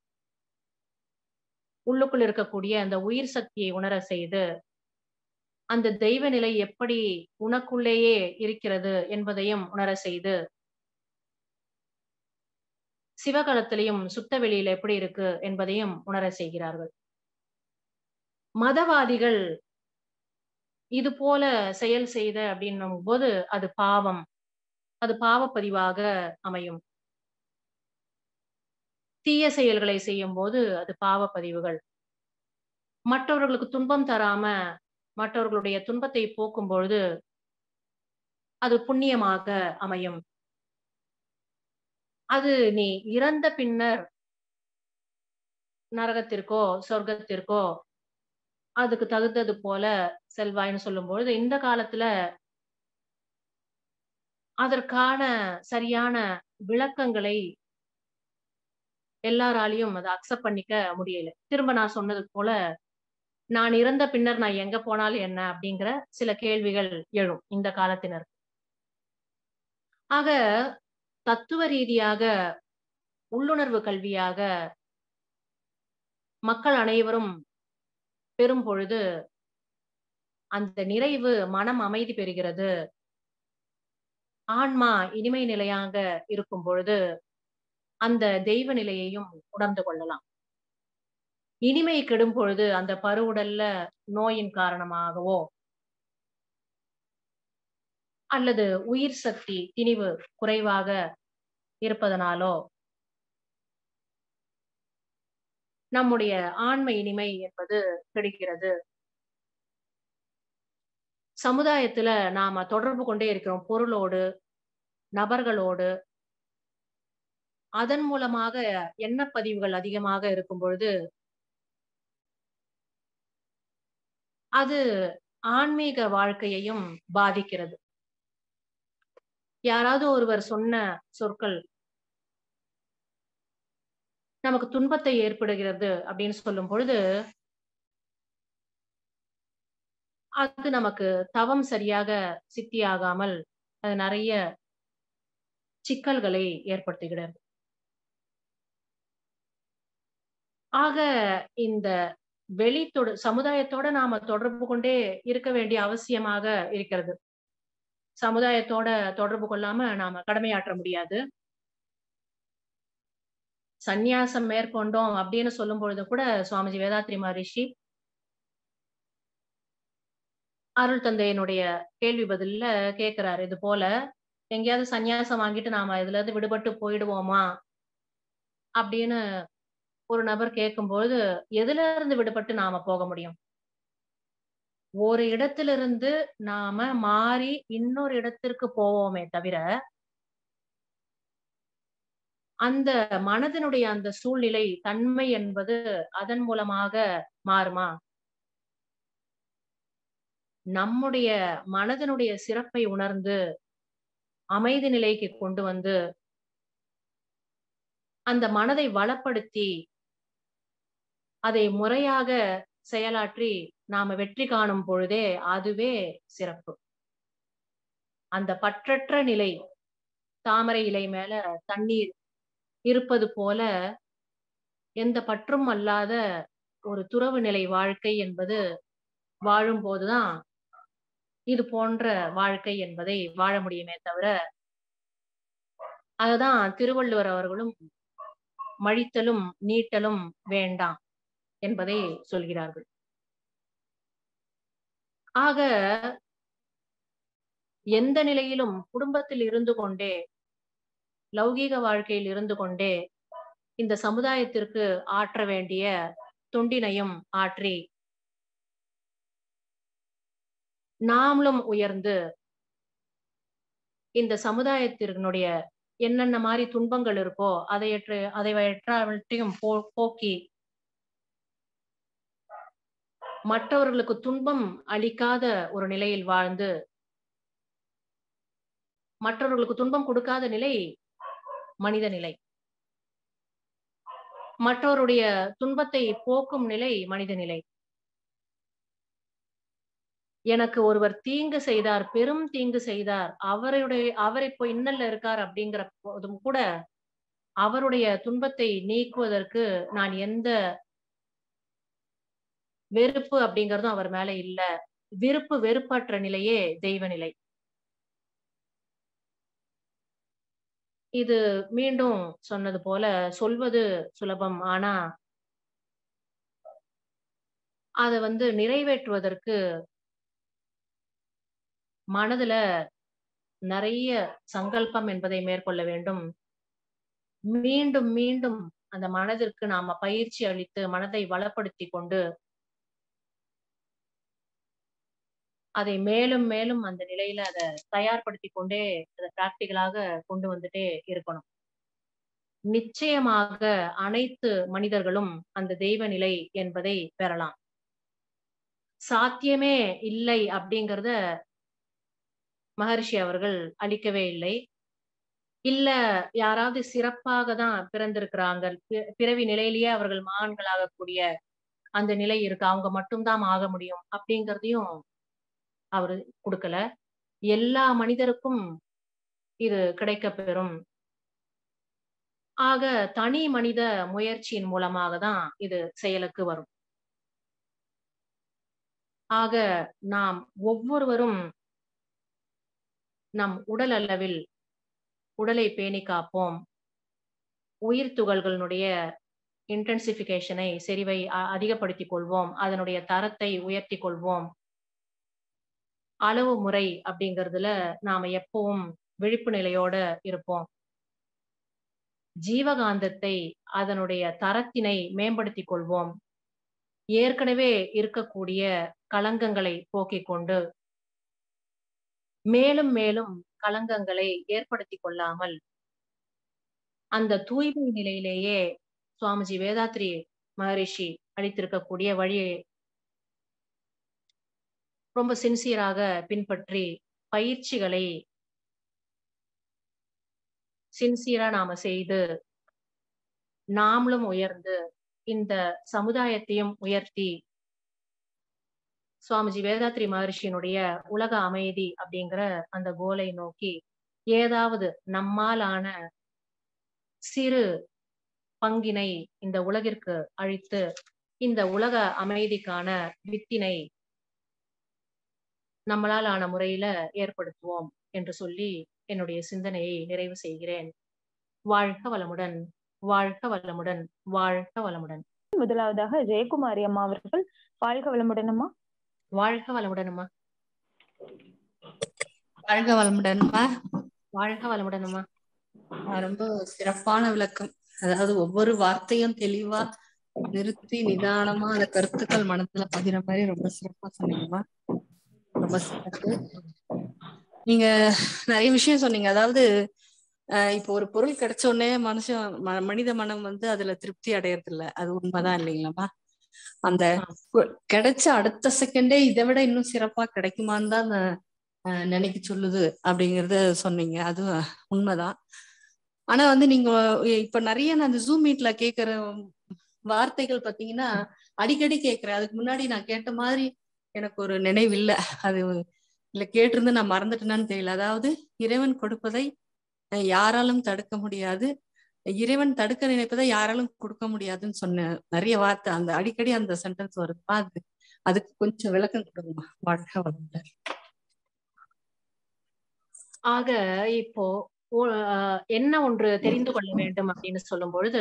உள்ளுக்குள் இருக்கக்கூடிய அந்த உயிர் சக்தியை உணர செய்து அந்த தெய்வ நிலை எப்படி உனக்குள்ளேயே இருக்கிறது என்பதையும் உணர செய்து சிவகலத்திலையும் சுத்த வெளியில எப்படி இருக்கு என்பதையும் உணர செய்கிறார்கள் மதவாதிகள் இது போல செயல் செய்த அப்படின்னும் போது அது பாவம் அது பாவப்பதிவாக அமையும் தீய செயல்களை செய்யும் போது அது பாவப்பதிவுகள் மற்றவர்களுக்கு துன்பம் தராம மற்றவர்களுடைய துன்பத்தை போக்கும் பொழுது அது புண்ணியமாக அமையும் அது நீ இறந்த பின்னர் நரகத்திற்கோ சொர்க்கத்திற்கோ அதுக்கு தகுந்தது போல செல்வாய்ன்னு சொல்லும் பொழுது இந்த காலத்துல அதற்கான சரியான விளக்கங்களை எல்லாராலையும் அதை அக்செப்ட் பண்ணிக்க முடியல திரும்ப நான் சொன்னது போல நான் இறந்த பின்னர் நான் எங்க போனாலும் என்ன அப்படிங்கிற சில கேள்விகள் எழும் இந்த காலத்தினர் ஆக தத்துவ ரீதியாக உள்ளுணர்வு கல்வியாக மக்கள் அனைவரும் பெறும் பொழுது அந்த நிறைவு மனம் அமைதி பெறுகிறது ஆன்மா இனிமை நிலையாக இருக்கும் பொழுது அந்த தெய்வ நிலையையும் உணர்ந்து கொள்ளலாம் இனிமை கெடும் பொழுது அந்த பருவுடல்ல நோயின் காரணமாகவோ அல்லது உயிர் சக்தி திணிவு குறைவாக இருப்பதனாலோ நம்முடைய ஆன்ம இனிமை என்பது கிடைக்கிறது சமுதாயத்துல நாம தொடர்பு கொண்டே இருக்கிறோம் பொருளோடு நபர்களோடு அதன் மூலமாக எண்ணப்பதிவுகள் அதிகமாக இருக்கும் பொழுது அது ஆன்மீக வாழ்க்கையையும் பாதிக்கிறது யாராவது ஒருவர் சொன்ன சொற்கள் நமக்கு துன்பத்தை ஏற்படுகிறது அப்படின்னு சொல்லும் பொழுது அது நமக்கு தவம் சரியாக சித்தியாகாமல் அது நிறைய சிக்கல்களை ஏற்படுத்துகிறது ஆக இந்த வெளி தொடு சமுதாயத்தோட நாம தொடர்பு கொண்டே இருக்க வேண்டிய அவசியமாக இருக்கிறது சமுதாயத்தோட தொடர்பு கொள்ளாம நாம கடமையாற்ற முடியாது சந்நியாசம் மேற்கொண்டோம் அப்படின்னு சொல்லும் பொழுது கூட சுவாமிஜி வேதாத்ரி மகரிஷி அருள் தந்தையனுடைய கேள்வி பதில்ல கேக்குறாரு இது போல எங்கேயாவது சந்நியாசம் வாங்கிட்டு நாம இதுல இருந்து விடுபட்டு போயிடுவோமா அப்படின்னு ஒரு நபர் கேட்கும்போது எதுல இருந்து விடுபட்டு நாம போக முடியும் ஒரு இடத்திலிருந்து நாம மாறி இன்னொரு இடத்திற்கு போவோமே தவிர அந்த மனதினுடைய அந்த சூழ்நிலை தன்மை என்பது அதன் மூலமாக மாறுமா நம்முடைய மனதினுடைய சிறப்பை உணர்ந்து அமைதி நிலைக்கு கொண்டு வந்து அந்த மனதை வளப்படுத்தி அதை முறையாக செயலாற்றி நாம வெற்றி காணும் பொழுதே அதுவே சிறப்பு அந்த பற்றற்ற நிலை தாமரை இலை மேல தண்ணீர் இருப்பது போல எந்த பற்றும் அல்லாத ஒரு துறவு நிலை வாழ்க்கை என்பது வாழும் போதுதான் இது போன்ற வாழ்க்கை என்பதை வாழ முடியுமே தவிர அதுதான் திருவள்ளுவர் அவர்களும் மழித்தலும் நீட்டலும் வேண்டாம் என்பதை சொல்கிறார்கள் ஆக எந்த நிலையிலும் குடும்பத்தில் இருந்து கொண்டே லௌகீக வாழ்க்கையில் இருந்து கொண்டே இந்த சமுதாயத்திற்கு ஆற்ற வேண்டிய தொண்டினையும் ஆற்றி நாமளும் உயர்ந்து இந்த சமுதாயத்தினுடைய என்னென்ன மாதிரி துன்பங்கள் இருக்கோ அதையற்று அதை எல்லாவற்றையும் போ போக்கி மற்றவர்களுக்கு துன்பம் அளிக்காத ஒரு நிலையில் வாழ்ந்து மற்றவர்களுக்கு துன்பம் கொடுக்காத நிலை மனித நிலை மற்றவருடைய துன்பத்தை போக்கும் நிலை மனித நிலை எனக்கு ஒருவர் தீங்கு செய்தார் பெரும் தீங்கு செய்தார் அவருடைய அவர் இப்போ இன்னல்ல இருக்கார் அப்படிங்கிற போதும் கூட அவருடைய துன்பத்தை நீக்குவதற்கு நான் எந்த வெறுப்பு அப்படிங்கறதும் அவர் மேல இல்ல விருப்பு வெறுப்பற்ற நிலையே தெய்வ நிலை இது மீண்டும் சொன்னது போல சொல்வது சுலபம் ஆனா அத வந்து நிறைவேற்றுவதற்கு மனதுல நிறைய சங்கல்பம் என்பதை மேற்கொள்ள வேண்டும் மீண்டும் மீண்டும் அந்த மனதிற்கு நாம பயிற்சி அளித்து மனதை வளப்படுத்தி கொண்டு அதை மேலும் மேலும் அந்த நிலையில அதை தயார்படுத்தி கொண்டே அதை பிராக்டிகலாக கொண்டு வந்துட்டே இருக்கணும் நிச்சயமாக அனைத்து மனிதர்களும் அந்த தெய்வ நிலை என்பதை பெறலாம் சாத்தியமே இல்லை அப்படிங்கிறத மகர்ஷி அவர்கள் அளிக்கவே இல்லை இல்ல யாராவது சிறப்பாக தான் பிறந்திருக்கிறாங்க பிறவி நிலையிலேயே அவர்கள் மகான்களாகக்கூடிய அந்த நிலை இருக்கு அவங்க மட்டும்தான் ஆக முடியும் அப்படிங்கிறதையும் அவரு கொடுக்கல எல்லா மனிதருக்கும் இது கிடைக்க பெறும் ஆக தனி மனித முயற்சியின் மூலமாக தான் இது செயலுக்கு வரும் ஆக நாம் ஒவ்வொருவரும் நம் உடல் அளவில் உடலை பேணி காப்போம் உயிர் துகள்களுடைய இன்டென்சிபிகேஷனை செறிவை அதிகப்படுத்திக் கொள்வோம் அதனுடைய தரத்தை உயர்த்தி கொள்வோம் அளவு முறை அப்படிங்கிறதுல நாம எப்பவும் விழிப்பு நிலையோட இருப்போம் ஜீவகாந்தத்தை அதனுடைய தரத்தினை மேம்படுத்திக் கொள்வோம் ஏற்கனவே இருக்கக்கூடிய களங்கங்களை போக்கிக் கொண்டு மேலும் மேலும் களங்கங்களை ஏற்படுத்தி கொள்ளாமல் அந்த தூய்மை நிலையிலேயே சுவாமிஜி வேதாத்ரி மகரிஷி அளித்திருக்கக்கூடிய வழியை ரொம்ப சின்சியராக பின்பற்றி பயிற்சிகளை சின்சியரா நாம செய்து நாமளும் உயர்ந்து இந்த சமுதாயத்தையும் உயர்த்தி சுவாமிஜி வேதாத்ரி மகர்ஷியினுடைய உலக அமைதி அப்படிங்கிற அந்த கோலை நோக்கி ஏதாவது நம்மாலான சிறு பங்கினை இந்த உலகிற்கு அழித்து இந்த உலக அமைதிக்கான வித்தினை நம்மளால் ஆன முறையில ஏற்படுத்துவோம் என்று சொல்லி என்னுடைய சிந்தனையை நிறைவு செய்கிறேன் வாழ்க வளமுடன் வாழ்க வளமுடன் வாழ்க வளமுடன் முதலாவதாக ஜெயக்குமாரி அம்மா அவர்கள் வாழ்க வளமுடன் அம்மா வாழ்க வளமுடன் அம்மா வாழ்க வளமுடன்மா வாழ்க வளமுடன் அம்மா ரொம்ப சிறப்பான விளக்கம் அதாவது ஒவ்வொரு வார்த்தையும் தெளிவா நிறுத்தி நிதானமா அந்த கருத்துக்கள் மனசுல பதிர மாதிரி ரொம்ப சிறப்பா சொன்னீங்கம்மா ரொம்ப சிறப்பு நீங்க நிறைய விஷயம் சொன்னீங்க அதாவது ஆஹ் இப்போ ஒரு பொருள் கிடைச்ச உடனே மனுஷன் ம- மனித மனம் வந்து அதுல திருப்தி அடையறது இல்ல அது உண்மைதான் இல்லைங்களாமா அந்த கு- கிடைச்ச அடுத்த செகண்டே இதை விட இன்னும் சிறப்பா கிடைக்குமான்னு தான் நான், ஆஹ் நினைக்க சொல்லுது அப்படிங்கறத சொன்னீங்க அது உண்மைதான் ஆனா வந்து நீங்க இப்ப நிறைய நான் அந்த ஜூம் மீட்ல கேக்குற வார்த்தைகள் பாத்தீங்கன்னா அடிக்கடி கேக்குறேன் அதுக்கு முன்னாடி நான் கேட்ட மாதிரி எனக்கு ஒரு நினைவு இல்ல அது இல்ல கேட்டிருந்து நான் மறந்துட்டேனான்னு தெரியல அதாவது இறைவன் கொடுப்பதை அஹ் யாராலும் தடுக்க முடியாது இறைவன் தடுக்க நினைப்பதை யாராலும் கொடுக்க முடியாதுன்னு சொன்ன நிறைய வார்த்தை அந்த அடிக்கடி அந்த சென்டென்ஸ் வருதுமா அது அதுக்கு கொஞ்சம் விளக்கம் கொடுங்கம்மா வாழ்க வளமுடன் ஆக இப்போ ஒ- ஆஹ் என்ன ஒன்று தெரிந்து கொள்ள வேண்டும் அப்படின்னு சொல்லும் பொழுது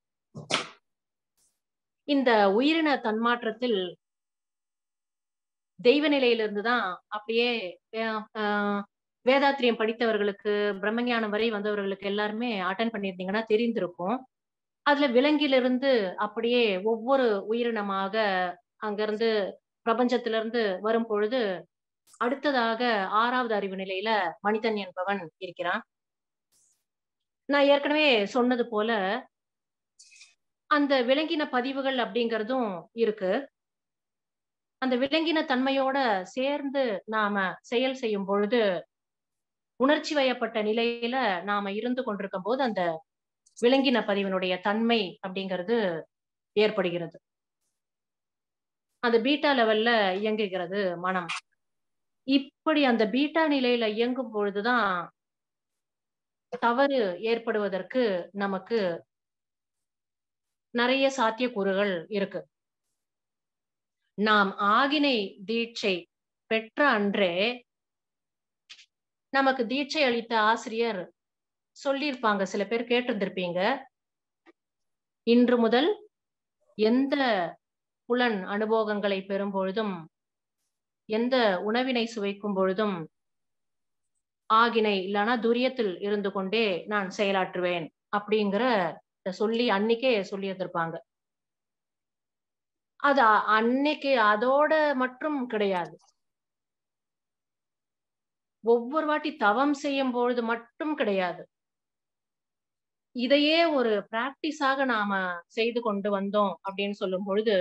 இந்த உயிரின தன்மாற்றத்தில் தெய்வ நிலையிலிருந்து தான் அப்படியே ஆஹ் ஆஹ் வேதாத்திரியம் படித்தவர்களுக்கு பிரம்மஞானம் வரை வந்தவர்களுக்கு எல்லாருமே அட்டன் பண்ணியிருந்தீங்கன்னா தெரிந்திருக்கும் அதுல விலங்கிலிருந்து அப்படியே ஒவ்வொரு உயிரினமாக அங்கிருந்து பிரபஞ்சத்திலிருந்து வரும் பொழுது அடுத்ததாக ஆறாவது அறிவு நிலையில மனிதன் என்பவன் இருக்கிறான் நான் ஏற்கனவே சொன்னது போல அந்த விலங்கின பதிவுகள் அப்படிங்கிறதும் இருக்கு அந்த விலங்கின தன்மையோட சேர்ந்து நாம செயல் செய்யும் பொழுது உணர்ச்சி வயப்பட்ட நிலையில நாம இருந்து கொண்டிருக்கும் போது அந்த விலங்கின பதிவினுடைய தன்மை அப்படிங்கிறது ஏற்படுகிறது அந்த பீட்டா லெவல்ல இயங்குகிறது மனம் இப்படி அந்த பீட்டா நிலையில இயங்கும் பொழுதுதான் தவறு ஏற்படுவதற்கு நமக்கு நிறைய சாத்தியக்கூறுகள் இருக்கு நாம் ஆகினை தீட்சை பெற்ற அன்றே நமக்கு தீட்சை அளித்த ஆசிரியர் சொல்லியிருப்பாங்க சில பேர் கேட்டிருந்திருப்பீங்க இன்று முதல் எந்த புலன் அனுபவங்களை பெறும் பொழுதும் எந்த உணவினை சுவைக்கும் பொழுதும் ஆகினை இல்லைன்னா துரியத்தில் இருந்து கொண்டே நான் செயலாற்றுவேன் அப்படிங்கிற சொல்லி அன்னைக்கே சொல்லி இருந்திருப்பாங்க அது அ- அன்னைக்கு அதோட மட்டும் கிடையாது ஒவ்வொரு வாட்டி தவம் செய்யும் பொழுது மட்டும் கிடையாது இதையே ஒரு பிராக்டிஸாக நாம செய்து கொண்டு வந்தோம் அப்படின்னு சொல்லும் பொழுது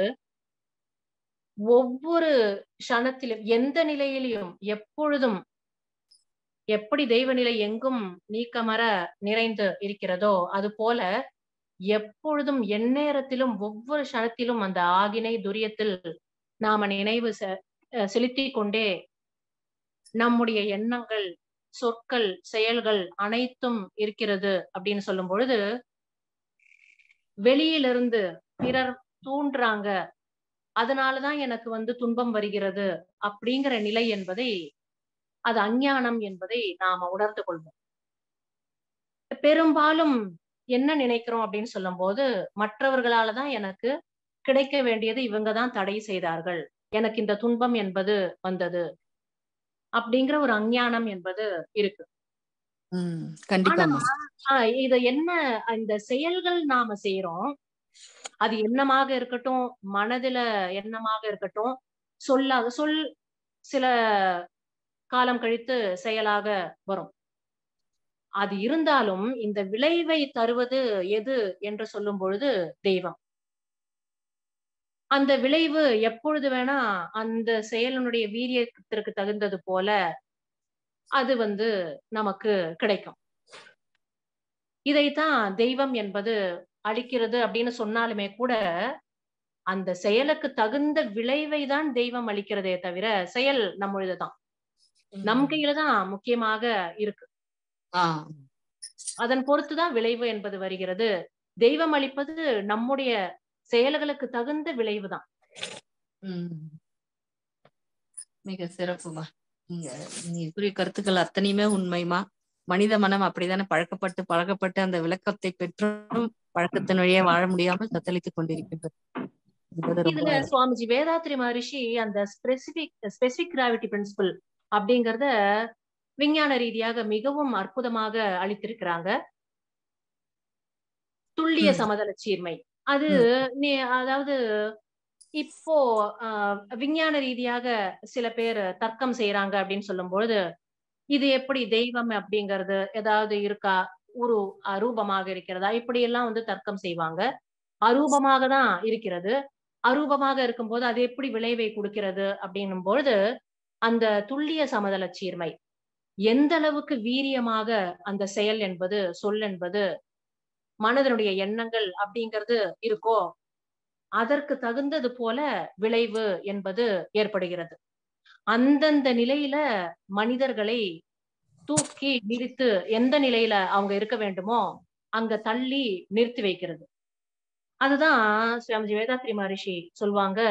ஒவ்வொரு க்ஷணத்திலும் எந்த நிலையிலும் எப்பொழுதும் எப்படி தெய்வ நிலை எங்கும் நீக்கமர நிறைந்து இருக்கிறதோ அது போல எப்பொழுதும் எந்நேரத்திலும் ஒவ்வொரு க்ஷணத்திலும் அந்த ஆகினை துரியத்தில் நாம நினைவு செ- அஹ் செலுத்திக் கொண்டே நம்முடைய எண்ணங்கள் சொற்கள் செயல்கள் அனைத்தும் இருக்கிறது அப்படின்னு சொல்லும் பொழுது வெளியிலிருந்து பிறர் தூண்டுறாங்க அதனாலதான் எனக்கு வந்து துன்பம் வருகிறது அப்படிங்கிற நிலை என்பதை அது அஞ்ஞானம் என்பதை நாம உணர்ந்து கொள்வோம் பெரும்பாலும் என்ன நினைக்கிறோம் அப்படின்னு சொல்லும் போது மற்றவர்களால தான் எனக்கு கிடைக்க வேண்டியது இவங்க தான் தடை செய்தார்கள் எனக்கு இந்த துன்பம் என்பது வந்தது அப்படிங்கிற ஒரு அஞ்ஞானம் என்பது இருக்கு உம் கண்டிப்பாமா ஆஹ் இது என்ன இந்த செயல்கள் நாம செய்யறோம் அது எண்ணமாக இருக்கட்டும் மனதுல எண்ணமாக இருக்கட்டும் சொல்லாக சொல் சில காலம் கழித்து செயலாக வரும் அது இருந்தாலும் இந்த விளைவை தருவது எது என்று சொல்லும் பொழுது தெய்வம் அந்த விளைவு எப்பொழுது வேணா அந்த செயலினுடைய வீரியத்திற்கு தகுந்தது போல அது வந்து நமக்கு கிடைக்கும் இதைத்தான் தெய்வம் என்பது அளிக்கிறது அப்படின்னு சொன்னாலுமே கூட அந்த செயலுக்கு தகுந்த விளைவை தான் தெய்வம் அளிக்கிறதே தவிர செயல் நம்மளுதுதான் நம் கையில தான் முக்கியமாக இருக்கு ஆஹ் அதன் பொறுத்துதான் விளைவு என்பது வருகிறது தெய்வம் அளிப்பது நம்முடைய செயல்களுக்கு தகுந்த விளைவுதான் உம் மிக சிறப்புமா நீங்க நீங்க கூறிய கருத்துக்கள் அத்தனையுமே உண்மைமா மனித மனம் அப்படித்தானே பழக்கப்பட்டு பழக்கப்பட்டு அந்த விளக்கத்தை பெற்றும் பழக்கத்தின் வழியே வாழ முடியாமல் தத்தளித்துக் கொண்டிருக்கின்றது என்பது ரொம்ப இதுல சுவாமிஜி வேதாத்ரி மகரிஷி அந்த ஸ்பெசிபிக் ஸ்பெசிபிக் கிராவிட்டி பிரின்சிபல் அப்படிங்கறத விஞ்ஞான ரீதியாக மிகவும் அற்புதமாக அளித்திருக்கிறாங்க துல்லிய ம். சமதள சீர்மை அது நீ அதாவது இப்போ ஆஹ், விஞ்ஞான ரீதியாக சில பேர் தர்க்கம் செய்யறாங்க அப்படின்னு சொல்லும் பொழுது இது எப்படி தெய்வம் அப்படிங்கிறது ஏதாவது இருக்கா ஒரு அரூபமாக இருக்கிறதா இப்படி எல்லாம் வந்து தர்க்கம் செய்வாங்க அரூபமாக தான் இருக்கிறது அரூபமாக இருக்கும்போது அது எப்படி விளைவை கொடுக்கிறது அப்படின்னும் பொழுது அந்த துல்லிய சமதள சீர்மை எந்த அளவுக்கு வீரியமாக அந்த செயல் என்பது சொல் என்பது மனதனுடைய எண்ணங்கள் அப்படிங்கிறது இருக்கோ அதற்கு தகுந்தது போல விளைவு என்பது ஏற்படுகிறது அந்தந்த நிலையில மனிதர்களை தூக்கி நிறுத்து எந்த நிலையில அவங்க இருக்க வேண்டுமோ அங்க தள்ளி நிறுத்தி வைக்கிறது அதுதான் சுவாமிஜி வேதாத்ரி மகரிஷி சொல்லுவாங்க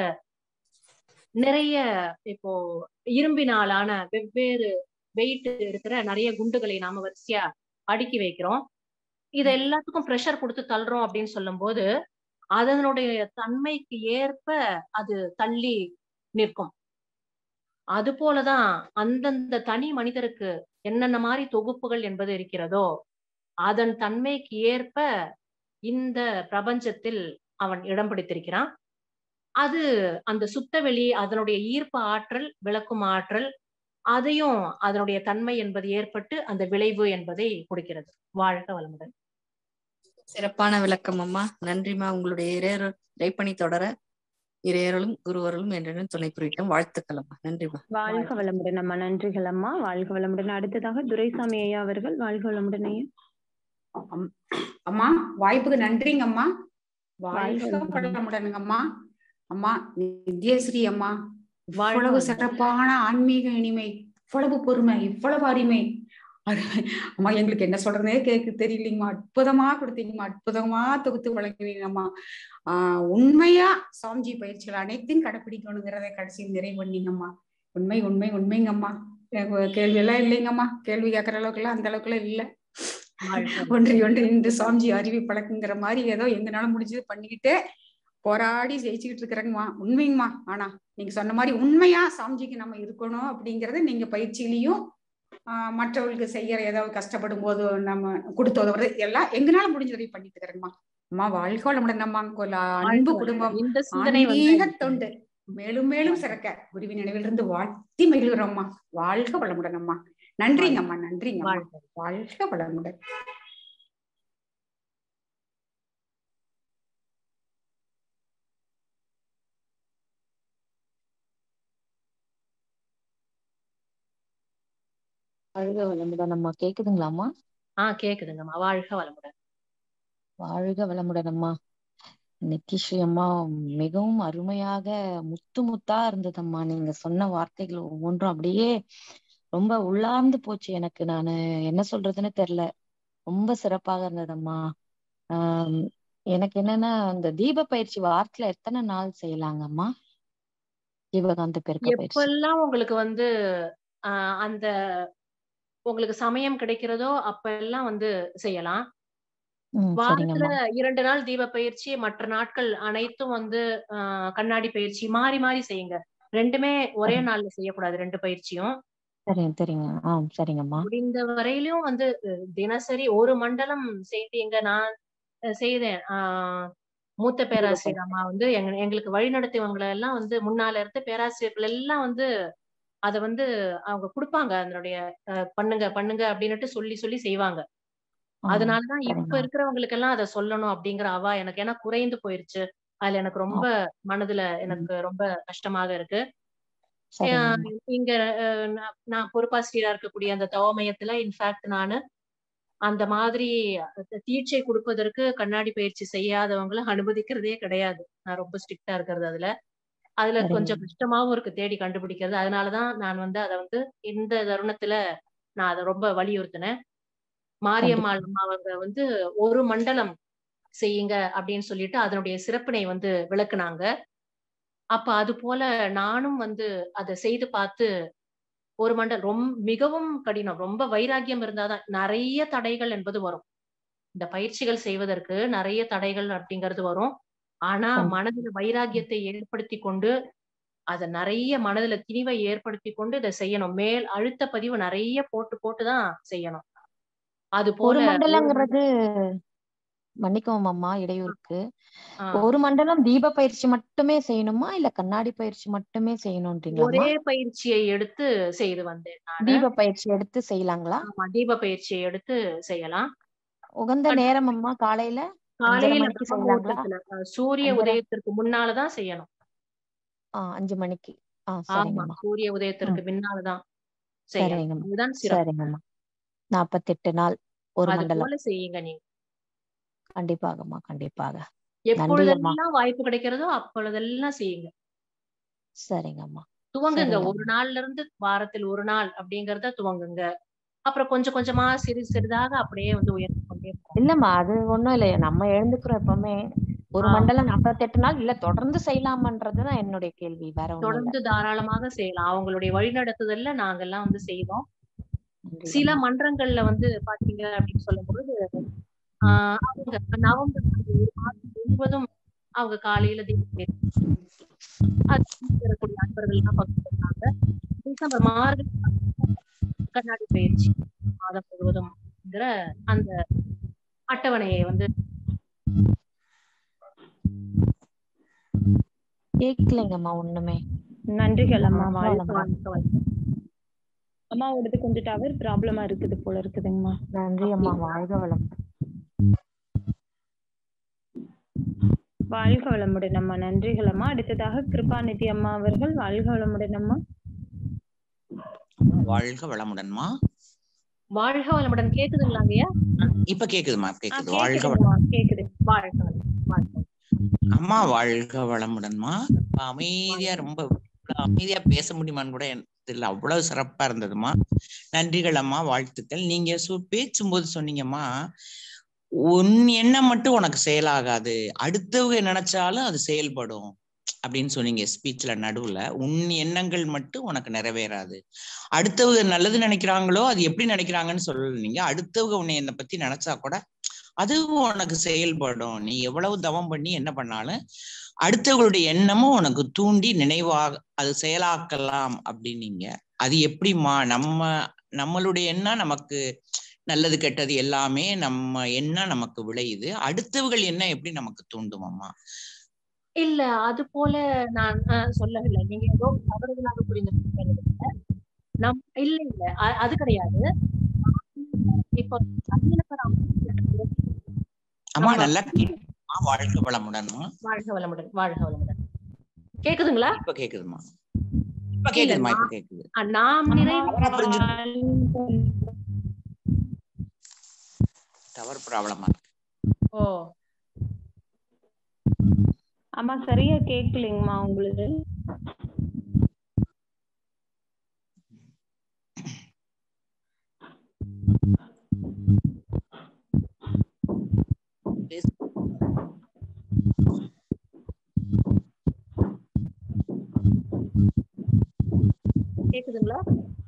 நிறைய இப்போ இரும்பினாலான வெவ்வேறு வெயிட் இருக்கிற நிறைய குண்டுகளை நாம வரிசையா அடுக்கி வைக்கிறோம் இது எல்லாத்துக்கும் ப்ரெஷர் கொடுத்து தள்ளுறோம் அப்படின்னு சொல்லும் போது அதனுடைய தன்மைக்கு ஏற்ப அது தள்ளி நிற்கும் அது போலதான் அந்தந்த தனி மனிதருக்கு என்னென்ன மாதிரி தொகுப்புகள் என்பது இருக்கிறதோ அதன் தன்மைக்கு ஏற்ப இந்த பிரபஞ்சத்தில் அவன் இடம் பிடித்திருக்கிறான் அது அந்த சுத்தவெளி அதனுடைய ஈர்ப்பு ஆற்றல் விளக்கும் ஆற்றல் அதையும் அதனுடைய தன்மை என்பது ஏற்பட்டு அந்த விளைவு என்பதை கொடுக்கிறது வாழ்க வளமுடன் சிறப்பான விளக்கம் அம்மா நன்றிமா உங்களுடைய இறையருள் இறைப்பணி தொடர இறையருளும் குருவருளும் என்றும் துணை புரியட்டும் வாழ்த்துக்கள் அம்மா நன்றிமா வாழ்க வளமுடன் அம்மா நன்றிகள் அம்மா வாழ்க வளமுடன் அடுத்ததாக துரைசாமி ஐயா அவர்கள் வாழ்க வளமுடன் ஐயா அம்- அம்மா வாய்ப்புக்கு நன்றிங்க அம்மா வாழ்க வாழ்க வளமுடன். வளமுடனுங்க அம்மா அம்மா நித்யஸ்ரீ அம்மா வாழ்க இவ்வளவு வளமுடன். சிறப்பான ஆன்மீக இனிமை இவ்வளவு பொறுமை இவ்வளவு அருமை அரு- அம்மா எங்களுக்கு என்ன சொல்றதே கேட்க தெரியலீங்கம்மா அற்புதமா கொடுத்தீங்கம்மா அற்புதமா தொகுத்து வழங்குவீங்கம்மா ஆஹ் உண்மையா சாமிஜி பயிற்சிகள் அனைத்தையும் கடைப்பிடிக்கணுங்கிறத கடைசியில் நிறைவு பண்ணீங்கம்மா உண்மை உண்மை உண்மைங்கம்மா எனக்கு கேள்வி எல்லாம் இல்லைங்கம்மா கேள்வி கேட்கற அளவுக்கு எல்லாம் அந்த அளவுக்கு எல்லாம் இல்ல வாழ்க வளமுடன். ஒன்றி ஒன்று இந்த சாமிஜி அறிவி பழக்குங்கிற மாதிரி ஏதோ எங்கனால முடிஞ்சது பண்ணிக்கிட்டு போராடி ஜெயிச்சுக்கிட்டு இருக்கிறேங்கம்மா உண்மைங்கம்மா ஆனா நீங்க சொன்ன மாதிரி உண்மையா சாமிஜிக்கு நம்ம இருக்கணும் அப்படிங்கறத நீங்க பயிற்சியிலையும் ஆஹ் மற்றவர்களுக்கு செய்யற ஏதாவது கஷ்டப்படும் போது நம்ம கொடுத்து உதவுறது எல்லாம் எங்கனால முடிஞ்சதை பண்ணிட்டு இருக்கிறேங்கம்மா அம்மா வாழ்க வளமுடன் அம்மா கொல அன்பு வாழ்க குடும்பம் வளமுடன். இந்த சிந்தனை ஆன்மீக வந்து தொண்டு மேலும் மேலும் சிறக்க குருவின் நினைவிலிருந்து வாழ்த்தி மகிழ்கிறோம்மா வாழ்க வளமுடன் அம்மா நன்றிங்க அம்மா நன்றிங்க அம்மா. வாழ்க வாழ்க வளமுடன் வாழ்க வளமுடன் அம்மா கேக்குதுங்களாம்மா ஆஹ் கேக்குதுங்கம்மா வாழ்க வளமுடன் வாழ்க வளமுடன் அம்மா நித்திஸ்ரீ அம்மா மிகவும் அருமையாக முத்து முத்தா இருந்ததம்மா நீங்க சொன்ன வார்த்தைகள் ஒவ்வொன்றும் அப்படியே ரொம்ப உள்ளார்ந்து போச்சு எனக்கு நானு என்ன சொல்றதுன்னு தெரியல ரொம்ப சிறப்பாக இருந்ததம்மா ஆஹ் எனக்கு என்னன்னா அந்த தீப பயிற்சி வாரத்துல எத்தனை நாள் செய்யலாங்கம்மா ஜீவகாந்த பெருக்க பயிற்சி எப்பெல்லாம் உங்களுக்கு வந்து ஆஹ் அந்த உங்களுக்கு சமயம் கிடைக்கிறதோ அப்ப எல்லாம் வந்து செய்யலாம் ம் வாரத்துல சரிங்கம்மா இரண்டு நாள் தீப பயிற்சி மற்ற நாட்கள் அனைத்தும் வந்து ஆஹ் கண்ணாடி பயிற்சி மாறி மாறி செய்யுங்க ரெண்டுமே ஒரே நாள்ல செய்யக்கூடாது ரெண்டு பயிற்சியும் சரிங்க சரிங்க ஆ சரிங்கம்மா முடிந்த வரையிலும் வந்து அஹ், தினசரி ஒரு மண்டலம் செய்தீங்க நான் அஹ், செய்தேன் ஆஹ் மூத்த பேராசிரியர் அம்மா வந்து எங்க எங்களுக்கு வழி நடத்தியவங்களை எல்லாம் வந்து முன்னால இருந்த பேராசிரியர்கள் எல்லாம் வந்து அத வந்து அவங்க கொடுப்பாங்க அதனுடைய அஹ், பண்ணுங்க பண்ணுங்க அப்படின்னுட்டு சொல்லி சொல்லி செய்வாங்க ஆ, அதனாலதான் இப்ப சரிங்க இருக்கிறவங்களுக்கு எல்லாம் அதை சொல்லணும் அப்படிங்கிற அவா எனக்கு ஏன்னா குறைந்து போயிருச்சு அதுல எனக்கு ரொம்ப மனதுல எனக்கு ரொம்ப கஷ்டமாக இருக்கு சரிங்கம்மா அஹ் இங்க அஹ் நான் நான் பொறுப்பாசிரியரா இருக்கக்கூடிய அந்த தவமயத்துல இன்ஃபேக்ட் நானு அந்த மாதிரி தீட்சை கொடுப்பதற்கு கண்ணாடி பயிற்சி செய்யாதவங்களை அனுமதிக்கிறதே கிடையாது நான் ரொம்ப ஸ்ட்ரிக்டா இருக்கிறது அதுல அதுல சரிங்க. கொஞ்சம் கஷ்டமாவும் இருக்கு தேடி கண்டுபிடிக்கிறது அதனாலதான் நான் வந்து அதை வந்து இந்த தருணத்துல நான் அதை ரொம்ப வலியுறுத்தினேன் மாரியம்மாள் அம்மா அவங்க வந்து ஒரு மண்டலம் செய்யுங்க அப்படின்னு சொல்லிட்டு அதனுடைய சிறப்பினை வந்து விளக்குனாங்க அப்ப அது போல நானும் வந்து அதை செய்து பார்த்து ஒரு மண்டல் ரொம்ப மிகவும் கடினம் ரொம்ப வைராக்கியம் இருந்தாதான் நிறைய தடைகள் என்பது வரும் இந்த பயிற்சிகள் செய்வதற்கு நிறைய தடைகள் அப்படிங்கிறது வரும் ஆனா கண்டிப்பா. மனதுல வைராக்கியத்தை ஏற்படுத்தி கொண்டு அத நிறைய மனதுல திணிவை ஏற்படுத்தி கொண்டு இதை செய்யணும் மேல் அழுத்த பதிவு நிறைய போட்டு போட்டுதான் செய்யணும் அது ஒரு போல மண்டலங்கிறது மன்னிக்கவும் அம்மா இடையூறுக்கு ஆ, ஒரு மண்டலம் தீப பயிற்சி மட்டுமே செய்யணுமா இல்ல கண்ணாடி பயிற்சி மட்டுமே செய்யணும்ன்றீங்களா ஒரே பயிற்சியை எடுத்து செய்து வந்தேன் நானு தீப பயிற்சி எடுத்து செய்யலாங்களா ஆமா தீப பயிற்சியை எடுத்து செய்யலாம் உகந்த நேரம் அம்மா காலையில அஞ்சரை காலையில மணிக்கு பிரம்ம செய்யலாங்களா முகூர்த்தத்துல அஹ், சூரிய அஞ்சரை உதயத்திற்கு முன்னாலதான் செய்யணும் ஆ அஞ்சு மணிக்கு ஆ ஆமா சரிங்கம்மா சூரிய ம் உதயத்திற்கு பின்னால்தான் செய்யணும் சரிங்கம்மா அதுதான் சிறப்பு சரிங்கம்மா நாற்பத்தெட்டு நாள் ஒரு அது மண்டலம் போல செய்யுங்க நீங்க கண்டிப்பாகம்மா கண்டிப்பாக நன்றி அம்மா எப்பொழுதெல்லாம் வாய்ப்பு கிடைக்கிறதோ அப்பொழுதெல்லாம் செய்யுங்க சரிங்கம்மா துவங்குங்க ஒரு சரிங்கம்மா நாள்ல இருந்து வாரத்தில் ஒரு நாள் அப்படிங்கறத துவங்குங்க அப்புறம் கொஞ்சம் கொஞ்சமா சிறிது சிறிதாக அப்படியே வந்து உயர்ந்து கொண்டே போகும் இல்லம்மா அது ஒண்ணும் இல்லையே நம்ம எழுந்துக்கிறோம் எப்பவுமே ஒரு ஆமா மண்டலம் நாற்பத்தெட்டு நாள் இல்ல தொடர்ந்து செய்யலாமான்றதுதான் என்னுடைய கேள்வி வேற ஒண்ணும் இல்ல தொடர்ந்து தாராளமாக செய்யலாம் அவங்களுடைய வழிநடத்துதல்ல நாங்கெல்லாம் வந்து செய்தோம் சில நன்றிங்கம்மா மன்றங்கள்ல வந்து பாத்தீங்க அப்படின்னு சொல்லும் பொழுது ஆஹ் அவங்க நவம்பர் அந்த ஒரு மாதம் முழுவதும் அவங்க காலையில தீபம் ஏத்தி அது வரக்கூடிய அன்பர்கள் எல்லாம் பங்கு பெற்றாங்க டிசம்பர் மார்கழி மாதம் கண்ணாடி பயிற்சி மாதம் முழுவதும்ங்கிற அந்த அட்டவணையை வந்து கேட்கலைங்கம்மா ஒண்ணுமே நன்றிகள் அம்மா வாழ்க வாழ்க வளமுடன் வாழ்க்கை வளம். அம்மாவோடது கொஞ்சம் டவர் ப்ராப்ளமா இருக்குது போல இருக்குதுங்கம்மா நன்றி அம்மா அப்படிங்களா வாழ்க வளம் வாழ்க வளமுடன் அம்மா நன்றிகள் அம்மா அடுத்ததாக கிருபாநிதி அம்மா அவர்கள் வாழ்க வளமுடன் அம்மா வாழ்க வளமுடன்மா வாழ்க வளமுடன் கேக்குதுங்களாங்கய்யா இப்ப கேக்குதுமா ஆஹ் கேக்குது வாழ்க வளம் கேக்குதுங்கம்மா கேக்குது வாழ்க வளம் வாழ்க வளம். அம்மா வாழ்க வளமுடன்மா இப்ப அமைதியா ரொம்ப இவ்வளவு அமைதியா பேச முடியுமான்னு கூட எனக்கு தெரியல அவ்வளவு சிறப்பா இருந்ததுமா நன்றிகள் அம்மா வாழ்த்துக்கள் நீங்க சு பேசும்போது சொன்னீங்கம்மா உன் எண்ணம் மட்டும் உனக்கு செயலாகாது அடுத்தவங்க நினைச்சாலும் அது செயல்படும் அப்படின்னு சொன்னீங்க ஸ்பீச்ல நடுவுல உன் எண்ணங்கள் மட்டும் உனக்கு நிறைவேறாது அடுத்தவங்க நல்லது நினைக்கிறாங்களோ அது எப்படி நினைக்கிறாங்கன்னு சொல்லல நீங்க அடுத்தவங்க உன்னை என்னை பத்தி நினைச்சா கூட அதுவும் உனக்கு செயல்படும் நீ எவ்வளவு தவம் பண்ணி என்ன பண்ணாலும் அடுத்தவங்களுடைய எண்ணமும் உனக்கு தூண்டி நினைவாக அது செயலாக்கலாம் அப்படின்னீங்க அது எப்படிம்மா நம்ம நம்மளுடைய எண்ணம் நமக்கு நல்லது கெட்டது எல்லாமே நம்ம எண்ணம் நமக்கு விளையுது அடுத்தவர்கள் எண்ணம் எப்படி நமக்கு தூண்டுமம்மா இல்ல அது போல நான் ஆஹ் சொல்லவில்லை நீங்க ஏதோ தவறுதலாக புரிந்து கொண்டீங்க. நம் இல்ல இல்ல அ- அது கிடையாது இப்போ தனிநபர் அமைப்புல அம்மா நம்ம நல்லா கேக்குதுமா வாழ்க வளமுடன்மா வாழ்க வளமுடன் வாழ்க வளமுடன் கேக்குதுங்களா இப்ப கேக்குதுமா இப்ப இல்ல கேக்குதுமா இப்ப நான் கேக்குது அஹ் நாம் அம்மா நிறைவு தவறா புரிஞ்சு வாழ்க டவர் ப்ராப்ளமா ஓ அம்மா சரியா கேட்கலைங்கம்மா உங்களுக்கு கேக்குதுங்களா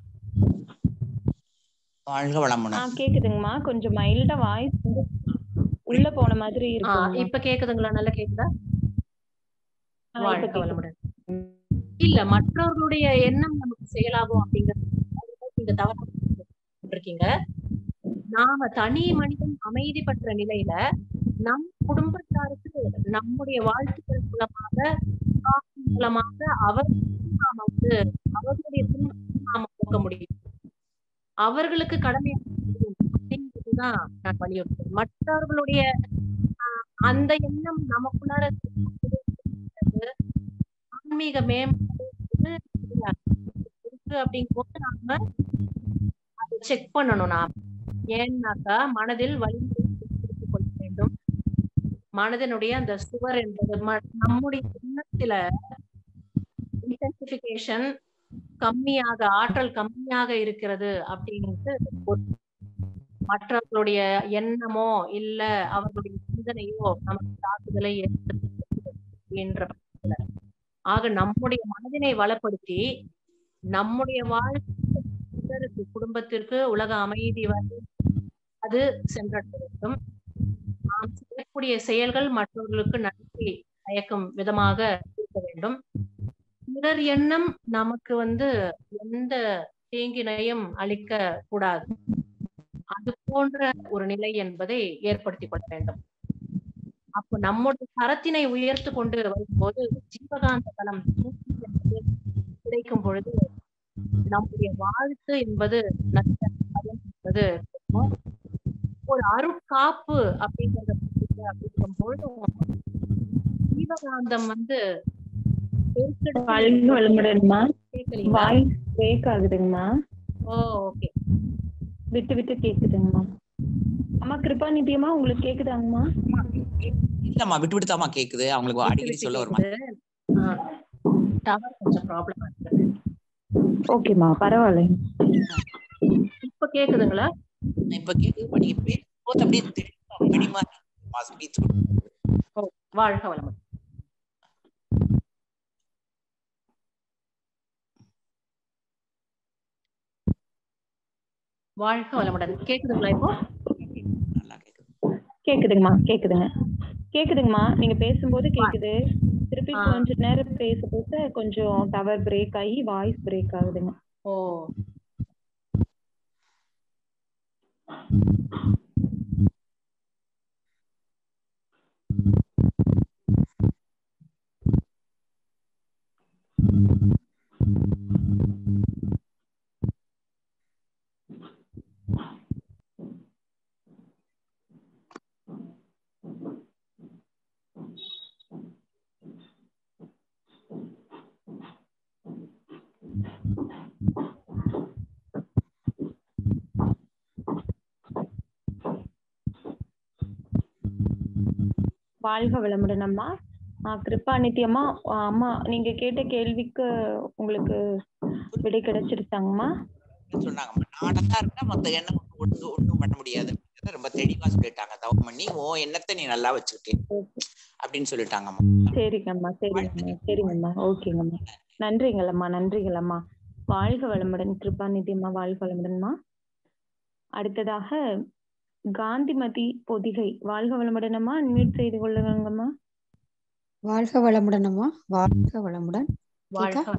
வாழ்க ஆ வளமுடன் கேக்குதுங்கம்மா கொஞ்சம் மைல்டா வாய்ஸ் வந்து உள்ள போன மாதிரி ஆஹ் இருக்குங்கம்மா இப்ப கேக்குதுங்களா நல்லா கேக்குதா ஆ இப்ப வாழ்க கேக்குது வளமுடன் இல்ல மற்றவர்களுடைய எண்ணம் நமக்கு செயலாகும் அப்படிங்கிறது நீங்க தவறா இருக்கீங்க நாம தனி மனிதன் அமைதி பெற்ற நிலையில நம் குடும்பத்தாருக்கு நம்முடைய வாழ்த்துக்கள் மூலமாக காசு மூலமாக அவர்களுக்கு நாம வந்து அவர்களுடைய துன்பத்தை நாம போக்க முடியும் அவர்களுக்கு கடமை அப்படிங்கிறதுதான் நான் வலியுறுத்துறேன் மற்றவர்களுடைய ஆஹ், அந்த எண்ணம் நமக்குள்ளார இருக்கிறது ஆன்மீக மேம்பாடு இருக்கு அப்படிங்கும்போது நாம அதை செக் பண்ணணும் நாம ஏன்னாக்கா மனதில் வலிமை ஏற்படுத்திக் கொள்ள வேண்டும் மனதினுடைய அந்த சுவர் என்பது ம- நம்முடைய எண்ணத்துல இன்டென்சிபிகேஷன் கம்மியாக ஆற்றல் கம்மியாக இருக்கிறது அப்படின்ட்டு ஒரு மற்றவர்களுடைய எண்ணமோ இல்ல அவர்களுடைய சிந்தனையோ நமக்கு தாக்குதலை ஏற்படுத்துகிறது அப்படின்ற பட்சத்துல ஆக நம்முடைய மனதினை வளப்படுத்தி நம்முடைய வாழ்க்கை பிறருக்கு, குடும்பத்திற்கு உலக அமைதி வரை அது சென்றடைய வேண்டும் நாம் செய்யக்கூடிய செயல்கள் மற்றவர்களுக்கு நன்றி பயக்கும் விதமாக இருக்க வேண்டும் பிறர் எண்ணம் நமக்கு வந்து எந்த தீங்கினையும் அளிக்க கூடாது அது போன்ற ஒரு நிலை என்பதை ஏற்படுத்திக் கொள்ள வேண்டும் அப்போ நம்முடைய தரத்தினை உயர்த்து கொண்டு வரும்போது ஜீவகாந்த தலம் என்பது கிடைக்கும் பொழுது நம்முடைய வாழ்த்து என்பது நல்ல பலன் என்பது கிடைக்கும். ஒரு அருட்காப்பு அப்படிங்கறத பத்தி அப்படிங்கும்பொழுது ஜீவகாந்தம் வந்து பெருக்கெடுத்து வாழ்க வளமுடன்மா கேட்கலீங்களா வாய்ஸ் பிரேக் ஆகுதுங்கம்மா ஓ ஓகே விட்டு விட்டு கேக்குதுங்கம்மா அம்மா கிருபா நிதியம்மா உங்களுக்கு கேக்குதாங்கம்மா இல்லம்மா விட்டு விட்டுதாம்மா கேக்குது அவங்களுக்கு அடிக்கடி சொல்ல வருமா டவர் கொஞ்சம் ப்ராப்ளமா இருக்கு ஓகேம்மா பரவாயில்ல இப்ப கேக்குதுங்களா இப்ப கேக்குது நீங்க பேசும்போது அப்படியே தெளிவா மினிமா ஸ்பீச் ஓ வாழ்க வளமுடன் வாழ்க வளமுடன் கேக்குதுங்களா இப்போ நல்லா கேக்குது கேக்குதுங்கம்மா கேக்குதுங்க கேக்குதுங்கம்மா நீங்க பேசும்போது கேக்குது திருப்பி ஆ. கொஞ்ச நேரம் பேச பேச கொஞ்சம் டவர் பிரேக் ஆகி வாய்ஸ் பிரேக் ஆகுதுங்க ஓ வாழ்க வளமுடன் அம்மா ஆ, கிருபா நித்யம்மா ஆ, அம்மா நீங்க கேட்ட கேள்விக்கு உங்களுக்கு விடை கிடைச்சிருச்சாங்கம்மா சொன்னாங்கம்மா நாடா இருந்தா மத்த எண்ணம் ஒண்ணு ஒண்ணும் பண்ண முடியாது அப்படிங்கறத ரொம்ப தெளிவா சொல்லிட்டாங்க தவம் பண்ணி ஓ எண்ணத்தை நீ நல்லா வச்சுக்கிட்டே அப்படின்னு சொல்லிட்டாங்கம்மா சரிங்கம்மா சரிங்கம்மா சரிங்கம்மா ஓகேங்கம்மா நன்றிங்களம்மா நன்றிங்களம்மா வாழ்க வளமுடன் கிருபா நிதியம்மா வாழ்க வளமுடன்மா அடுத்ததாக காந்திமதி பொதிகை வாழ்க வளமுடனம்மா அன்மியூட் செய்து கொள்ளுங்கம்மா வாழ்க வளமுடன் அம்மா வாழ்க வளமுடன் வாழ்க கேக்கா?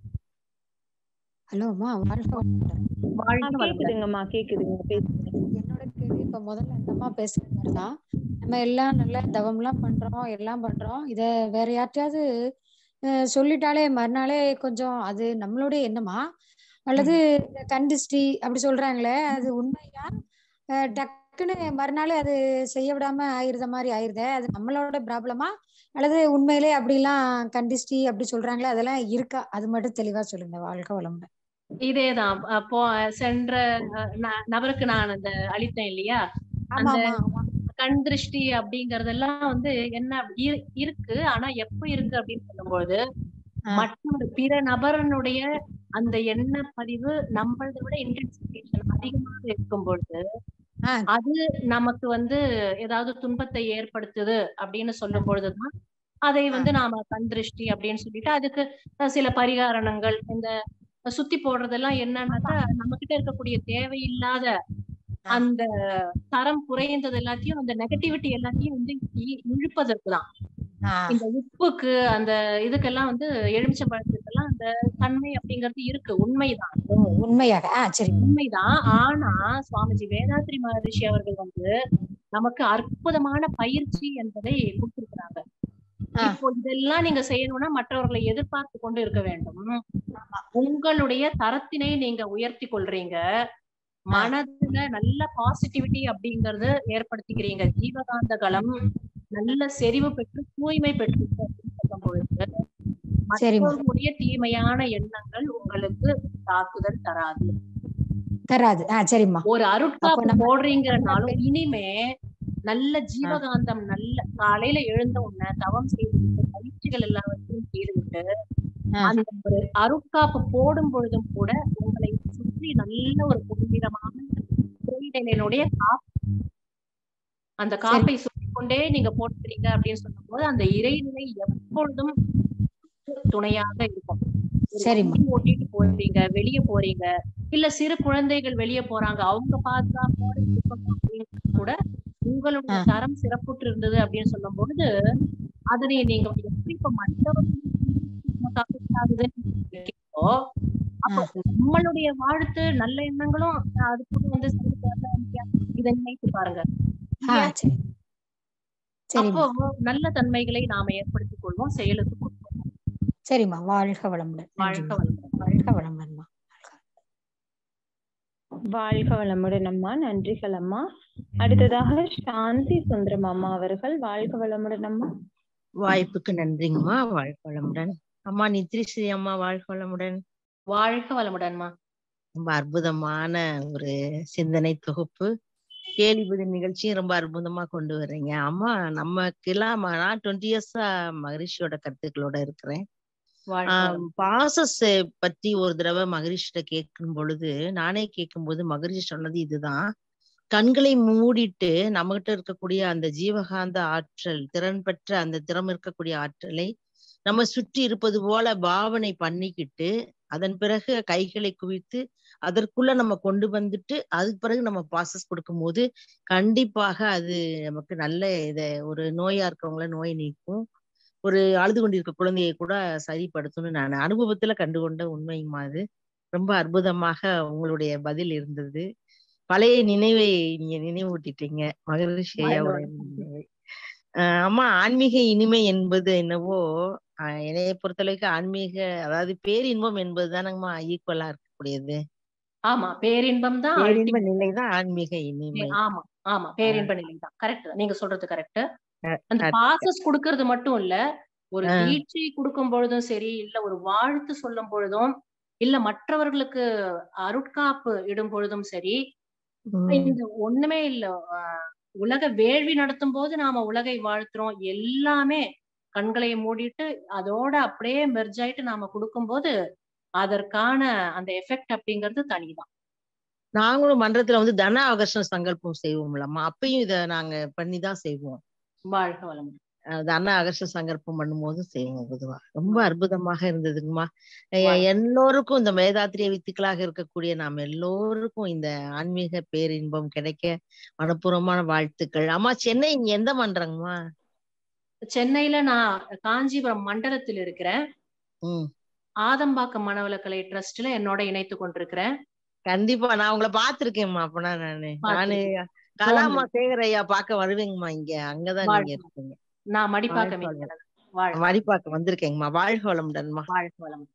ஹலோ அம்மா வாழ்க வளமுடன் ஆ, வாழ்க வளமுடன் கேக்குதுங்கம்மா கேக்குதுங்க பேசுங்க என்னோட கேள்வி இப்ப முதல்ல அந்த அம்மா பேசுற மாதிரிதான் நம்ம எல்லாம் நல்ல தவம்லாம் பண்றோம் எல்லாம் பண்றோம் இத வேற யார்ட்டையாவது அஹ், சொல்லிட்டாலே மறுநாளே கொஞ்சம் அது நம்மளுடைய எண்ணமா அல்லது இந்த கண் திருஷ்டி அப்படி சொல்றாங்களே அது உண்மையா அஹ், டக்குன்னு மறுநாள் அது செய்ய விடாம ஆயிருத மாதிரி ஆயிருதே அது நம்மளோட ப்ராப்ளமா அல்லது உண்மையிலே அப்படிலாம் கண் திருஷ்டி அப்படி சொல்றாங்களே அதெல்லாம் இருக்கா அது மட்டும் தெளிவா சொல்லுங்க வாழ்க வளமுடன் இதேதான் அப்போ சென்ற அஹ், ந- நபருக்கு நான் அந்த அளித்தேன் இல்லையா ஆமா அந்த ஆமா ஆமா கண் திருஷ்டி அப்படிங்கறதெல்லாம் வந்து என்ன இரு- இருக்கு ஆனா எப்ப இருக்கு அப்படின்னு சொல்லும்போது ஆ. மற்றொரு பிற நபரனுடைய அந்த எண்ண பதிவு நம்மளதை விட இன்டென்சிபிகேஷன் அதிகமாக இருக்கும் பொழுது ஆ. அது நமக்கு வந்து ஏதாவது துன்பத்தை ஏற்படுத்துது அப்படின்னு சொல்லும் பொழுதுதான் அதை வந்து நாம கண் திருஷ்டி அப்படின்னு சொல்லிட்டு அதுக்கு அஹ், சில பரிகாரணங்கள் இந்த சுத்தி போடுறதெல்லாம் என்னன்னாக்கா நம்ம கிட்ட இருக்கக்கூடிய தேவையில்லாத ஆ. அந்த தரம் குறைந்தது எல்லாத்தையும் அந்த நெகட்டிவிட்டி எல்லாத்தையும் வந்து இ- இழுப்பதற்கு தான் ஆ. இந்த உப்புக்கு அந்த இதுக்கெல்லாம் வந்து எலுமிச்சம்பழத்துக்கெல்லாம் அந்த தன்மை அப்படிங்கிறது இருக்கு உண்மைதான் ஓ, உண்மையாக ஆ சரி உண்மைதான் ஆனா சுவாமிஜி வேதாத்ரி மகரிஷி அவர்கள் வந்து நமக்கு அற்புதமான பயிற்சி என்பதை கொடுத்திருக்கிறாங்க ஆ. இப்போ இதெல்லாம் நீங்க செய்யணும்னா மற்றவர்களை எதிர்பார்த்து கொண்டு இருக்க வேண்டும் உங்களுடைய தரத்தினை நீங்க உயர்த்தி கொள்றீங்க மனதுல நல்ல பாசிட்டிவிட்டி அப்படிங்கறது ஏற்படுத்திக்கிறீங்க ஜீவகாந்த களம் நல்ல செறிவு பெற்று தூய்மை பெற்று அப்படின்னு சொல்லும் பொழுது சரிம்மா. மற்றவர்களுடைய தீமையான எண்ணங்கள் உங்களுக்கு தாக்குதல் தராது தராது ஆ சரிம்மா ஒரு அப்போ அருட்காப்பு நம்ம- போடுறீங்கனாலும் இனிமே நல்ல ஜீவகாந்தம் நல்ல காலையில எழுந்த உடனே தவம் செய்துவிட்டு பயிற்சிகள் எல்லாவற்றையும் செய்துவிட்டு ஆ. அந்த ஒரு அருட்காப்பு போடும் பொழுதும் கூட உங்களை சுற்றி நல்ல ஒரு புனிதமான இறைநிலையினுடைய காப்பு அந்த காப்பை சொல்லிக்கொண்டே நீங்க போட்டுக்கிறீங்க அப்படின்னு சொல்லும்போது அந்த இறைநிலை எப்பொழுதும் துணையாக இருக்கும் ஒரு சரிம்மா. வண்டி ஓட்டிட்டு போறீங்க வெளியே போறீங்க இல்ல சிறு குழந்தைகள் வெளியே போறாங்க அவங்க பாதுகாப்போட இருக்கணும் அப்படின்னு கூட உங்களுடைய ஆ. தரம் சிறப்புற்று இருந்தது அப்படின்னு சொல்லும் பொழுது அதனை நீங்க எப்படி இப்ப மற்றவர்களுக்கு அப்போ நம்மளுடைய வாழ்த்து நல்ல எண்ணங்களும் அது கூட வந்து சேர்ந்து வரல இல்லையா? இதை நினைத்து பாருங்க ஆ சரி அப்போ சரிம்மா நல்ல தன்மைகளை நாம ஏற்படுத்திக் கொள்வோம் செயலுக்கு கொடுப்போம் சரிம்மா வாழ்க வளமுடன் வாழ்க நன்றிம்மா. வளமுடன் வாழ்க வளமுடன்மா வாழ்க வளமுடன் அம்மா நன்றிகள் அம்மா அடுத்ததாக சாந்தி சுந்தரம் அம்மா அவர்கள் வாழ்க வளமுடன் அம்மா வாய்ப்புக்கு நன்றிங்கம்மா வாழ்க வளமுடன் அம்மா நித்ரிஸ்ரீ அம்மா வாழ்க வளமுடன் வாழ்க வளமுடன்மா ரொம்ப அற்புதமான ஒரு சிந்தனை தொகுப்பு கேள்வி பதில் நிகழ்ச்சியும் ரொம்ப அற்புதமா கொண்டு வர்றீங்க அம்மா நமக்கெல்லாம் நான் டுவெண்ட்டி இயர்ஸா மகரிஷியோட கருத்துக்களோட இருக்கிறேன் வாழ்க வளமுடன். பாசஸ் பத்தி ஒரு தடவை மகரிஷிட்ட கேட்கும் பொழுது நானே கேட்கும்போது மகரிஷி சொன்னது இதுதான் கண்களை மூடிட்டு நம்மகிட்ட இருக்கக்கூடிய அந்த ஜீவகாந்த ஆற்றல் திறன் பெற்ற அந்த திறம் இருக்கக்கூடிய ஆற்றலை நம்ம சுற்றி இருப்பது போல பாவனை பண்ணிக்கிட்டு அதன் பிறகு கைகளை குவித்து அதற்குள்ள நம்ம கொண்டு வந்துட்டு அதுக்கு பிறகு நம்ம ப்ராசஸ் கொடுக்கும்போது கண்டிப்பாக அது நமக்கு நல்ல இத ஒரு நோயா இருக்கவங்கள நோய் நீக்கும் ஒரு அழுது கொண்டிருக்க குழந்தையை கூட சரிப்படுத்தும்னு நான் அனுபவத்துல கண்டுகொண்ட உண்மையுமா அது ரொம்ப அற்புதமாக உங்களுடைய பதில் இருந்தது பழைய நினைவை நீங்க நினைவூட்டிட்டீங்க மகரிஷி ஐயாவுடைய நினைவை ஆஹ் அம்மா ஆன்மீக இனிமை என்பது என்னவோ ஆஹ் என்னைய பொறுத்தளவுக்கு ஆன்மீக அதாவது பேரின்பம் என்பது தானங்கம்மா ஈக்குவலா இருக்கக்கூடியது ஆமா பேரின்பம் தான் பேரின்ப ultimate. நிலைதான் ஆன்மீக இனிமை ஆமா ஆமா பேரின்ப நிலை தான் கரெக்ட் நீங்க சொல்றது கரெக்ட் அஹ் அந்த correct. பாசஸ் கொடுக்கறது மட்டும் இல்ல ஒரு ஆ. தீட்சை கொடுக்கும் பொழுதும் சரி இல்ல ஒரு வாழ்த்து சொல்லும் பொழுதும் இல்ல மற்றவர்களுக்கு அருட்காப்பு இடும் பொழுதும் சரி உம் இந்த ஒண்ணுமே இல்ல ஆஹ் உலக வேள்வி நடத்தும் போது நாம உலகை வாழ்த்துறோம் எல்லாமே கண்களை மூடிட்டு அதோட அப்படியே மெர்ஜ் ஆயிட்டு நாம கொடுக்கும்போது அதற்கான அந்த எஃபெக்ட் அப்படிங்கிறது தனிதான் நாங்களும் மன்றத்துல வந்து தன ஆகர்ஷண சங்கல்பம் செய்வோம்லம்மா அப்பயும் இத நாங்க பண்ணிதான் செய்வோம் வாழ்க வளமுடன் அஹ் தன ஆகர்ஷண சங்கல்பம் பண்ணும்போதும் செய்வோம் பொதுவா ரொம்ப அற்புதமாக இருந்ததுங்கம்மா அஹ் வாழ்க. எல்லோருக்கும் இந்த வேதாத்திரிய வித்துக்களாக இருக்கக்கூடிய நாம் எல்லோருக்கும் இந்த ஆன்மீக பேரின்பம் கிடைக்க மனப்பூர்வமான வாழ்த்துக்கள் அம்மா சென்னை இங்க எந்த மன்றங்கம்மா சென்னையில நான் காஞ்சிபுரம் மண்டலத்தில் இருக்கிறேன் உம் ஆதம்பாக்கம் மனவளக்கலை ட்ரஸ்ட்ல என்னோட இணைத்து கொண்டிருக்கிறேன் கண்டிப்பா நான் உங்களை பாத்திருக்கேன்மா அப்பனா நானு நானு பார்த்திருக்கீங்க. கலாமா சேகர் ஐயா பார்க்க வருவேங்கம்மா இங்க அங்கதான் நீங்க வாழ்க. இருக்கீங்க நான் மடிப்பாக்கம் வாழ்க இருக்கிறேன். வாழ்க மடிப்பாக்க வந்திருக்கேங்கம்மா வாழ்க வளமுடன்மா வாழ்க வளமுடன்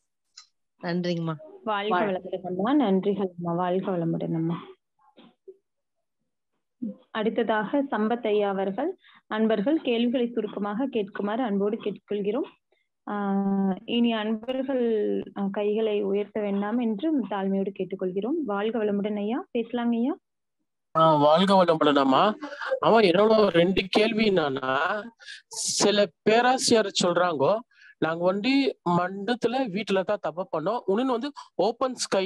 நன்றிங்கம்மா வாழ்க வாழ்க. வளமுடன் அம்மா நன்றிகள் அம்மா வாழ்க வளமுடன் அம்மா அடுத்ததாக சம்பத் ஐயா அவர்கள் அன்பர்கள் கேள்விகளை சுருக்கமாக கேட்குமாறு அன்போடு கேட்டுக்கொள்கிறோம் ஆஹ் இனி அன்பர்கள் அஹ், கைகளை உயர்த்த வேண்டாம் என்றும் தாழ்மையோடு கேட்டுக்கொள்கிறோம் வாழ்க வளமுடன் ஐயா பேசலாங்க ஐயா ஆஹ் வாழ்க வளமுடனாமா ஆமா என்னோட ரெண்டு கேள்வி என்னன்னா சில பேராசிரியர் சொல்றாங்க நாங்க வந்து மண்டத்துல வீட்டுல தான் தப்பு பண்ணோம் இன்னொன்னு வந்து ஓப்பன் ஸ்கை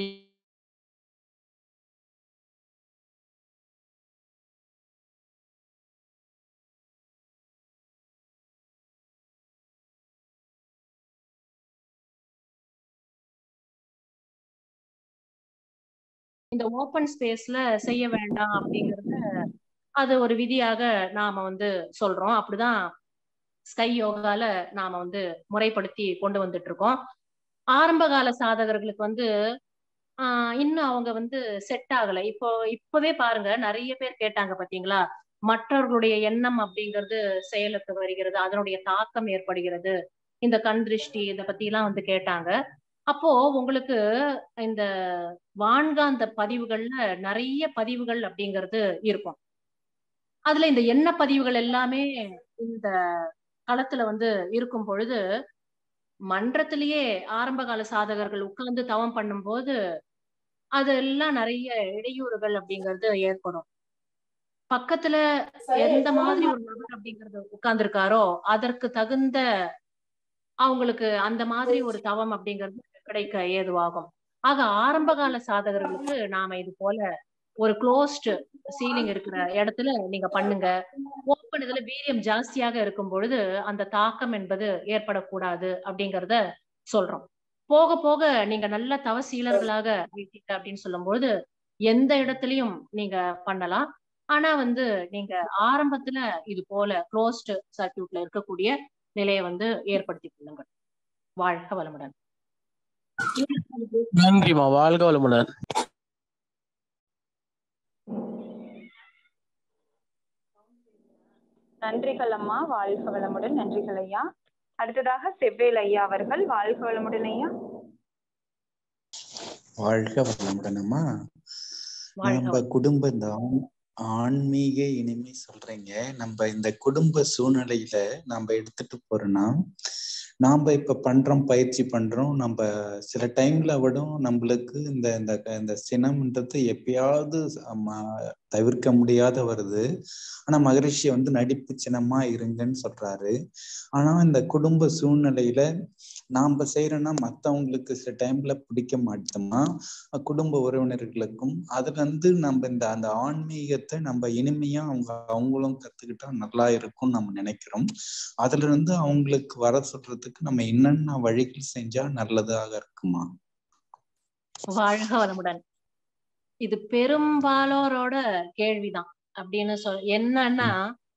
இந்த ஓப்பன் ஸ்பேஸ்ல செய்ய வேண்டாம் அப்படிங்கறது அது ஒரு விதியாக நாம வந்து சொல்றோம் அப்படிதான் ஸ்கை யோகால நாம வந்து முறைப்படுத்தி கொண்டு வந்துட்டு இருக்கோம் ஆரம்ப கால சாதகர்களுக்கு வந்து ஆஹ் இன்னும் அவங்க வந்து செட் ஆகல இப்போ இப்பவே பாருங்க நிறைய பேர் கேட்டாங்க பாத்தீங்களா மற்றவர்களுடைய எண்ணம் அப்படிங்கிறது செயலுக்கு வருகிறது அதனுடைய தாக்கம் ஏற்படுகிறது இந்த கண் திருஷ்டி இதை பத்தி எல்லாம் வந்து கேட்டாங்க அப்போ உங்களுக்கு இந்த வான்காந்த பதிவுகள்ல நிறைய பதிவுகள் அப்படிங்கிறது இருக்கும் அதுல இந்த எண்ண பதிவுகள் எல்லாமே இந்த களத்துல வந்து இருக்கும் பொழுது மன்றத்திலேயே ஆரம்ப கால சாதகர்கள் உட்கார்ந்து தவம் பண்ணும்போது அதெல்லாம் நிறைய இடையூறுகள் அப்படிங்கிறது ஏற்படும் பக்கத்துல எந்த மாதிரி ஒரு நபர் அப்படிங்கறது உட்கார்ந்துருக்காரோ அதற்கு தகுந்த அவங்களுக்கு அந்த மாதிரி ஒரு தவம் அப்படிங்கிறது கிடைக்க ஏதுவாகும் ஆக ஆரம்ப கால சாதகர்களுக்கு நாம இது போல ஒரு க்ளோஸ்ட் சீலிங் இருக்கிற இடத்துல நீங்க பண்ணுங்க ஓப்பன் இதுல வீரியம் ஜாஸ்தியாக இருக்கும் பொழுது அந்த தாக்கம் என்பது ஏற்படக்கூடாது அப்படிங்கறத சொல்றோம் போக போக நீங்க நல்ல தவசீலர்களாக ஆயிட்டீங்க அப்படின்னு சொல்லும்போது எந்த இடத்துலயும் நீங்க பண்ணலாம் ஆனா வந்து நீங்க ஆரம்பத்துல இது போல க்ளோஸ்ட் சர்க்கியூட்ல இருக்கக்கூடிய நிலையை வந்து ஏற்படுத்தி கொள்ளுங்கள் வாழ்க வளமுடன் நன்றிமா வாழ்க வளமுடன் நன்றிகள் அம்மா வாழ்க வளமுடன் நன்றிகள் ஐயா அடுத்ததாக செவ்வேல் ஐயா அவர்கள் வாழ்க வளமுடன் ஐயா வாழ்க வளமுடனம்மா வாழ்க நம்ம வளமுடன். குடும்ப இந்த ஆண்- ஆன்மீக இனிமை சொல்றீங்க நம்ம இந்த குடும்ப சூழ்நிலையில நம்ம எடுத்துட்டு போறோம்னா நாம இப்ப பண்றோம் பயிற்சி பண்றோம் நம்ம சில டைம்ல விடும் நம்மளுக்கு இந்த இந்த இந்த சினம்ன்றது எப்பயாவது ம- தவிர்க்க முடியாத வருது ஆனா மகரிஷி வந்து நடிப்பு சின்னமா இருங்கன்னு சொல்றாரு ஆனா இந்த குடும்ப சூழ்நிலையில நாம செய்யறோம்னா மத்தவங்களுக்கு சில டைம்ல பிடிக்க மாட்டோமா குடும்ப உறவினர்களுக்கும் அதுல இருந்து நம்ம இந்த அந்த ஆன்மீகத்தை நம்ம இனிமையா அவங்க அவங்களும் கத்துக்கிட்டா நல்லா இருக்கும்னு நம்ம நினைக்கிறோம் அதுல இருந்து அவங்களுக்கு வர சொல்றதுக்கு நம்ம என்னென்ன வழிகள் செஞ்சா நல்லதாக இருக்குமா வாழ்க வளமுடன் இது பெரும்பாலோரோட கேள்விதான் அப்படின்னு சொல் என்னன்னா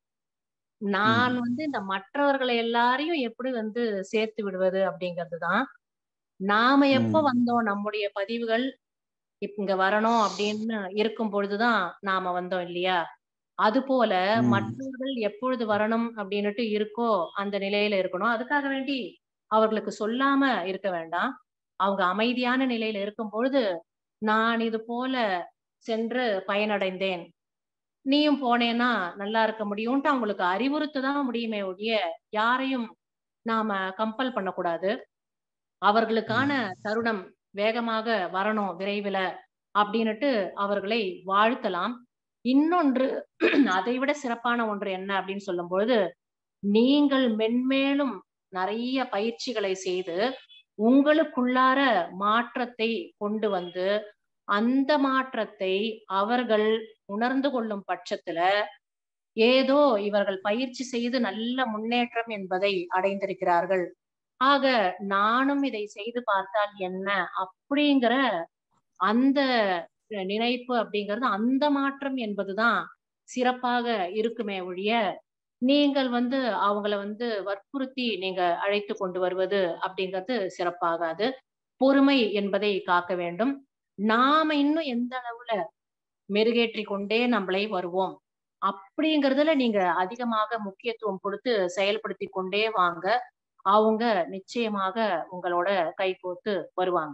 நான் வந்து இந்த மற்றவர்களை எல்லாரையும் எப்படி வந்து சேர்த்து விடுவது அப்படிங்கிறது தான் நாம எப்ப ம். வந்தோம் நம்முடைய பதிவுகள் இப்ப இங்க வரணும் அப்படின்னு இருக்கும் பொழுதுதான் நாம வந்தோம் இல்லையா அது போல ம். மற்றவர்கள் எப்பொழுது வரணும் அப்படின்னுட்டு இருக்கோ அந்த நிலையில இருக்கணும் அதுக்காக வேண்டி அவர்களுக்கு சொல்லாம இருக்க வேண்டாம் அவங்க அமைதியான நிலையில இருக்கும் பொழுது நான் இது போல சென்று பயனடைந்தேன் நீயும் போனேன்னா நல்லா இருக்க முடியும்ட்டு அவங்களுக்கு அறிவுறுத்த தான் முடியுமே ஒழிய யாரையும் நாம கம்பல் பண்ணக்கூடாது அவர்களுக்கான தருணம் வேகமாக வரணும் விரைவில் அப்படின்னுட்டு அவர்களை வாழ்த்தலாம் இன்னொன்று அதை விட சிறப்பான ஒன்று என்ன அப்படின்னு சொல்லும் பொழுது நீங்கள் மென்மேலும் நிறைய பயிற்சிகளை செய்து உங்களுக்குள்ளார மாற்றத்தை கொண்டு வந்து அந்த மாற்றத்தை அவர்கள் உணர்ந்து கொள்ளும் பட்சத்துல ஏதோ இவர்கள் பயிற்சி செய்து நல்ல முன்னேற்றம் என்பதை அடைந்திருக்கிறார்கள் ஆக நானும் இதை செய்து பார்த்தால் என்ன அப்படிங்கிற அந்த நினைப்பு அப்படிங்கிறது அந்த மாற்றம் என்பதுதான் சிறப்பாக இருக்குமே ஒழிய நீங்கள் வந்து அவங்கள வந்து வற்புறுத்தி நீங்க அழைத்து கொண்டு வருவது அப்படிங்கிறது சிறப்பாகாது பொறுமை என்பதை காக்க வேண்டும் நாம இன்னும் எந்த அளவுல மெருகேற்றி கொண்டே நம்மளை வருவோம் அப்படிங்கறதுல நீங்க அதிகமாக முக்கியத்துவம் கொடுத்து செயல்படுத்தி கொண்டே வாங்க அவங்க நிச்சயமாக உங்களோட கை கோர்த்து வருவாங்க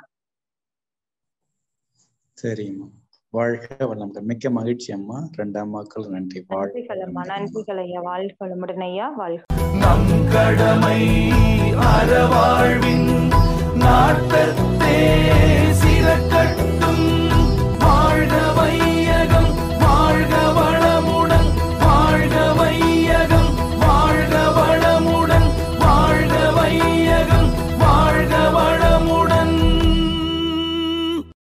சரிம்மா வாழ்க வளமுடன் மிக்க மகிழ்ச்சி அம்மா ரெண்டாம் மக்கள் நன்றி வாழ்க நன்றிகள் அம்மா நன்றிகள் ஐயா வாழ்க வளமுடன் ஐயா வாழ்க நம் கடமை அறவாழ்வின் நாட்டத்தே சிறக்கட்டும்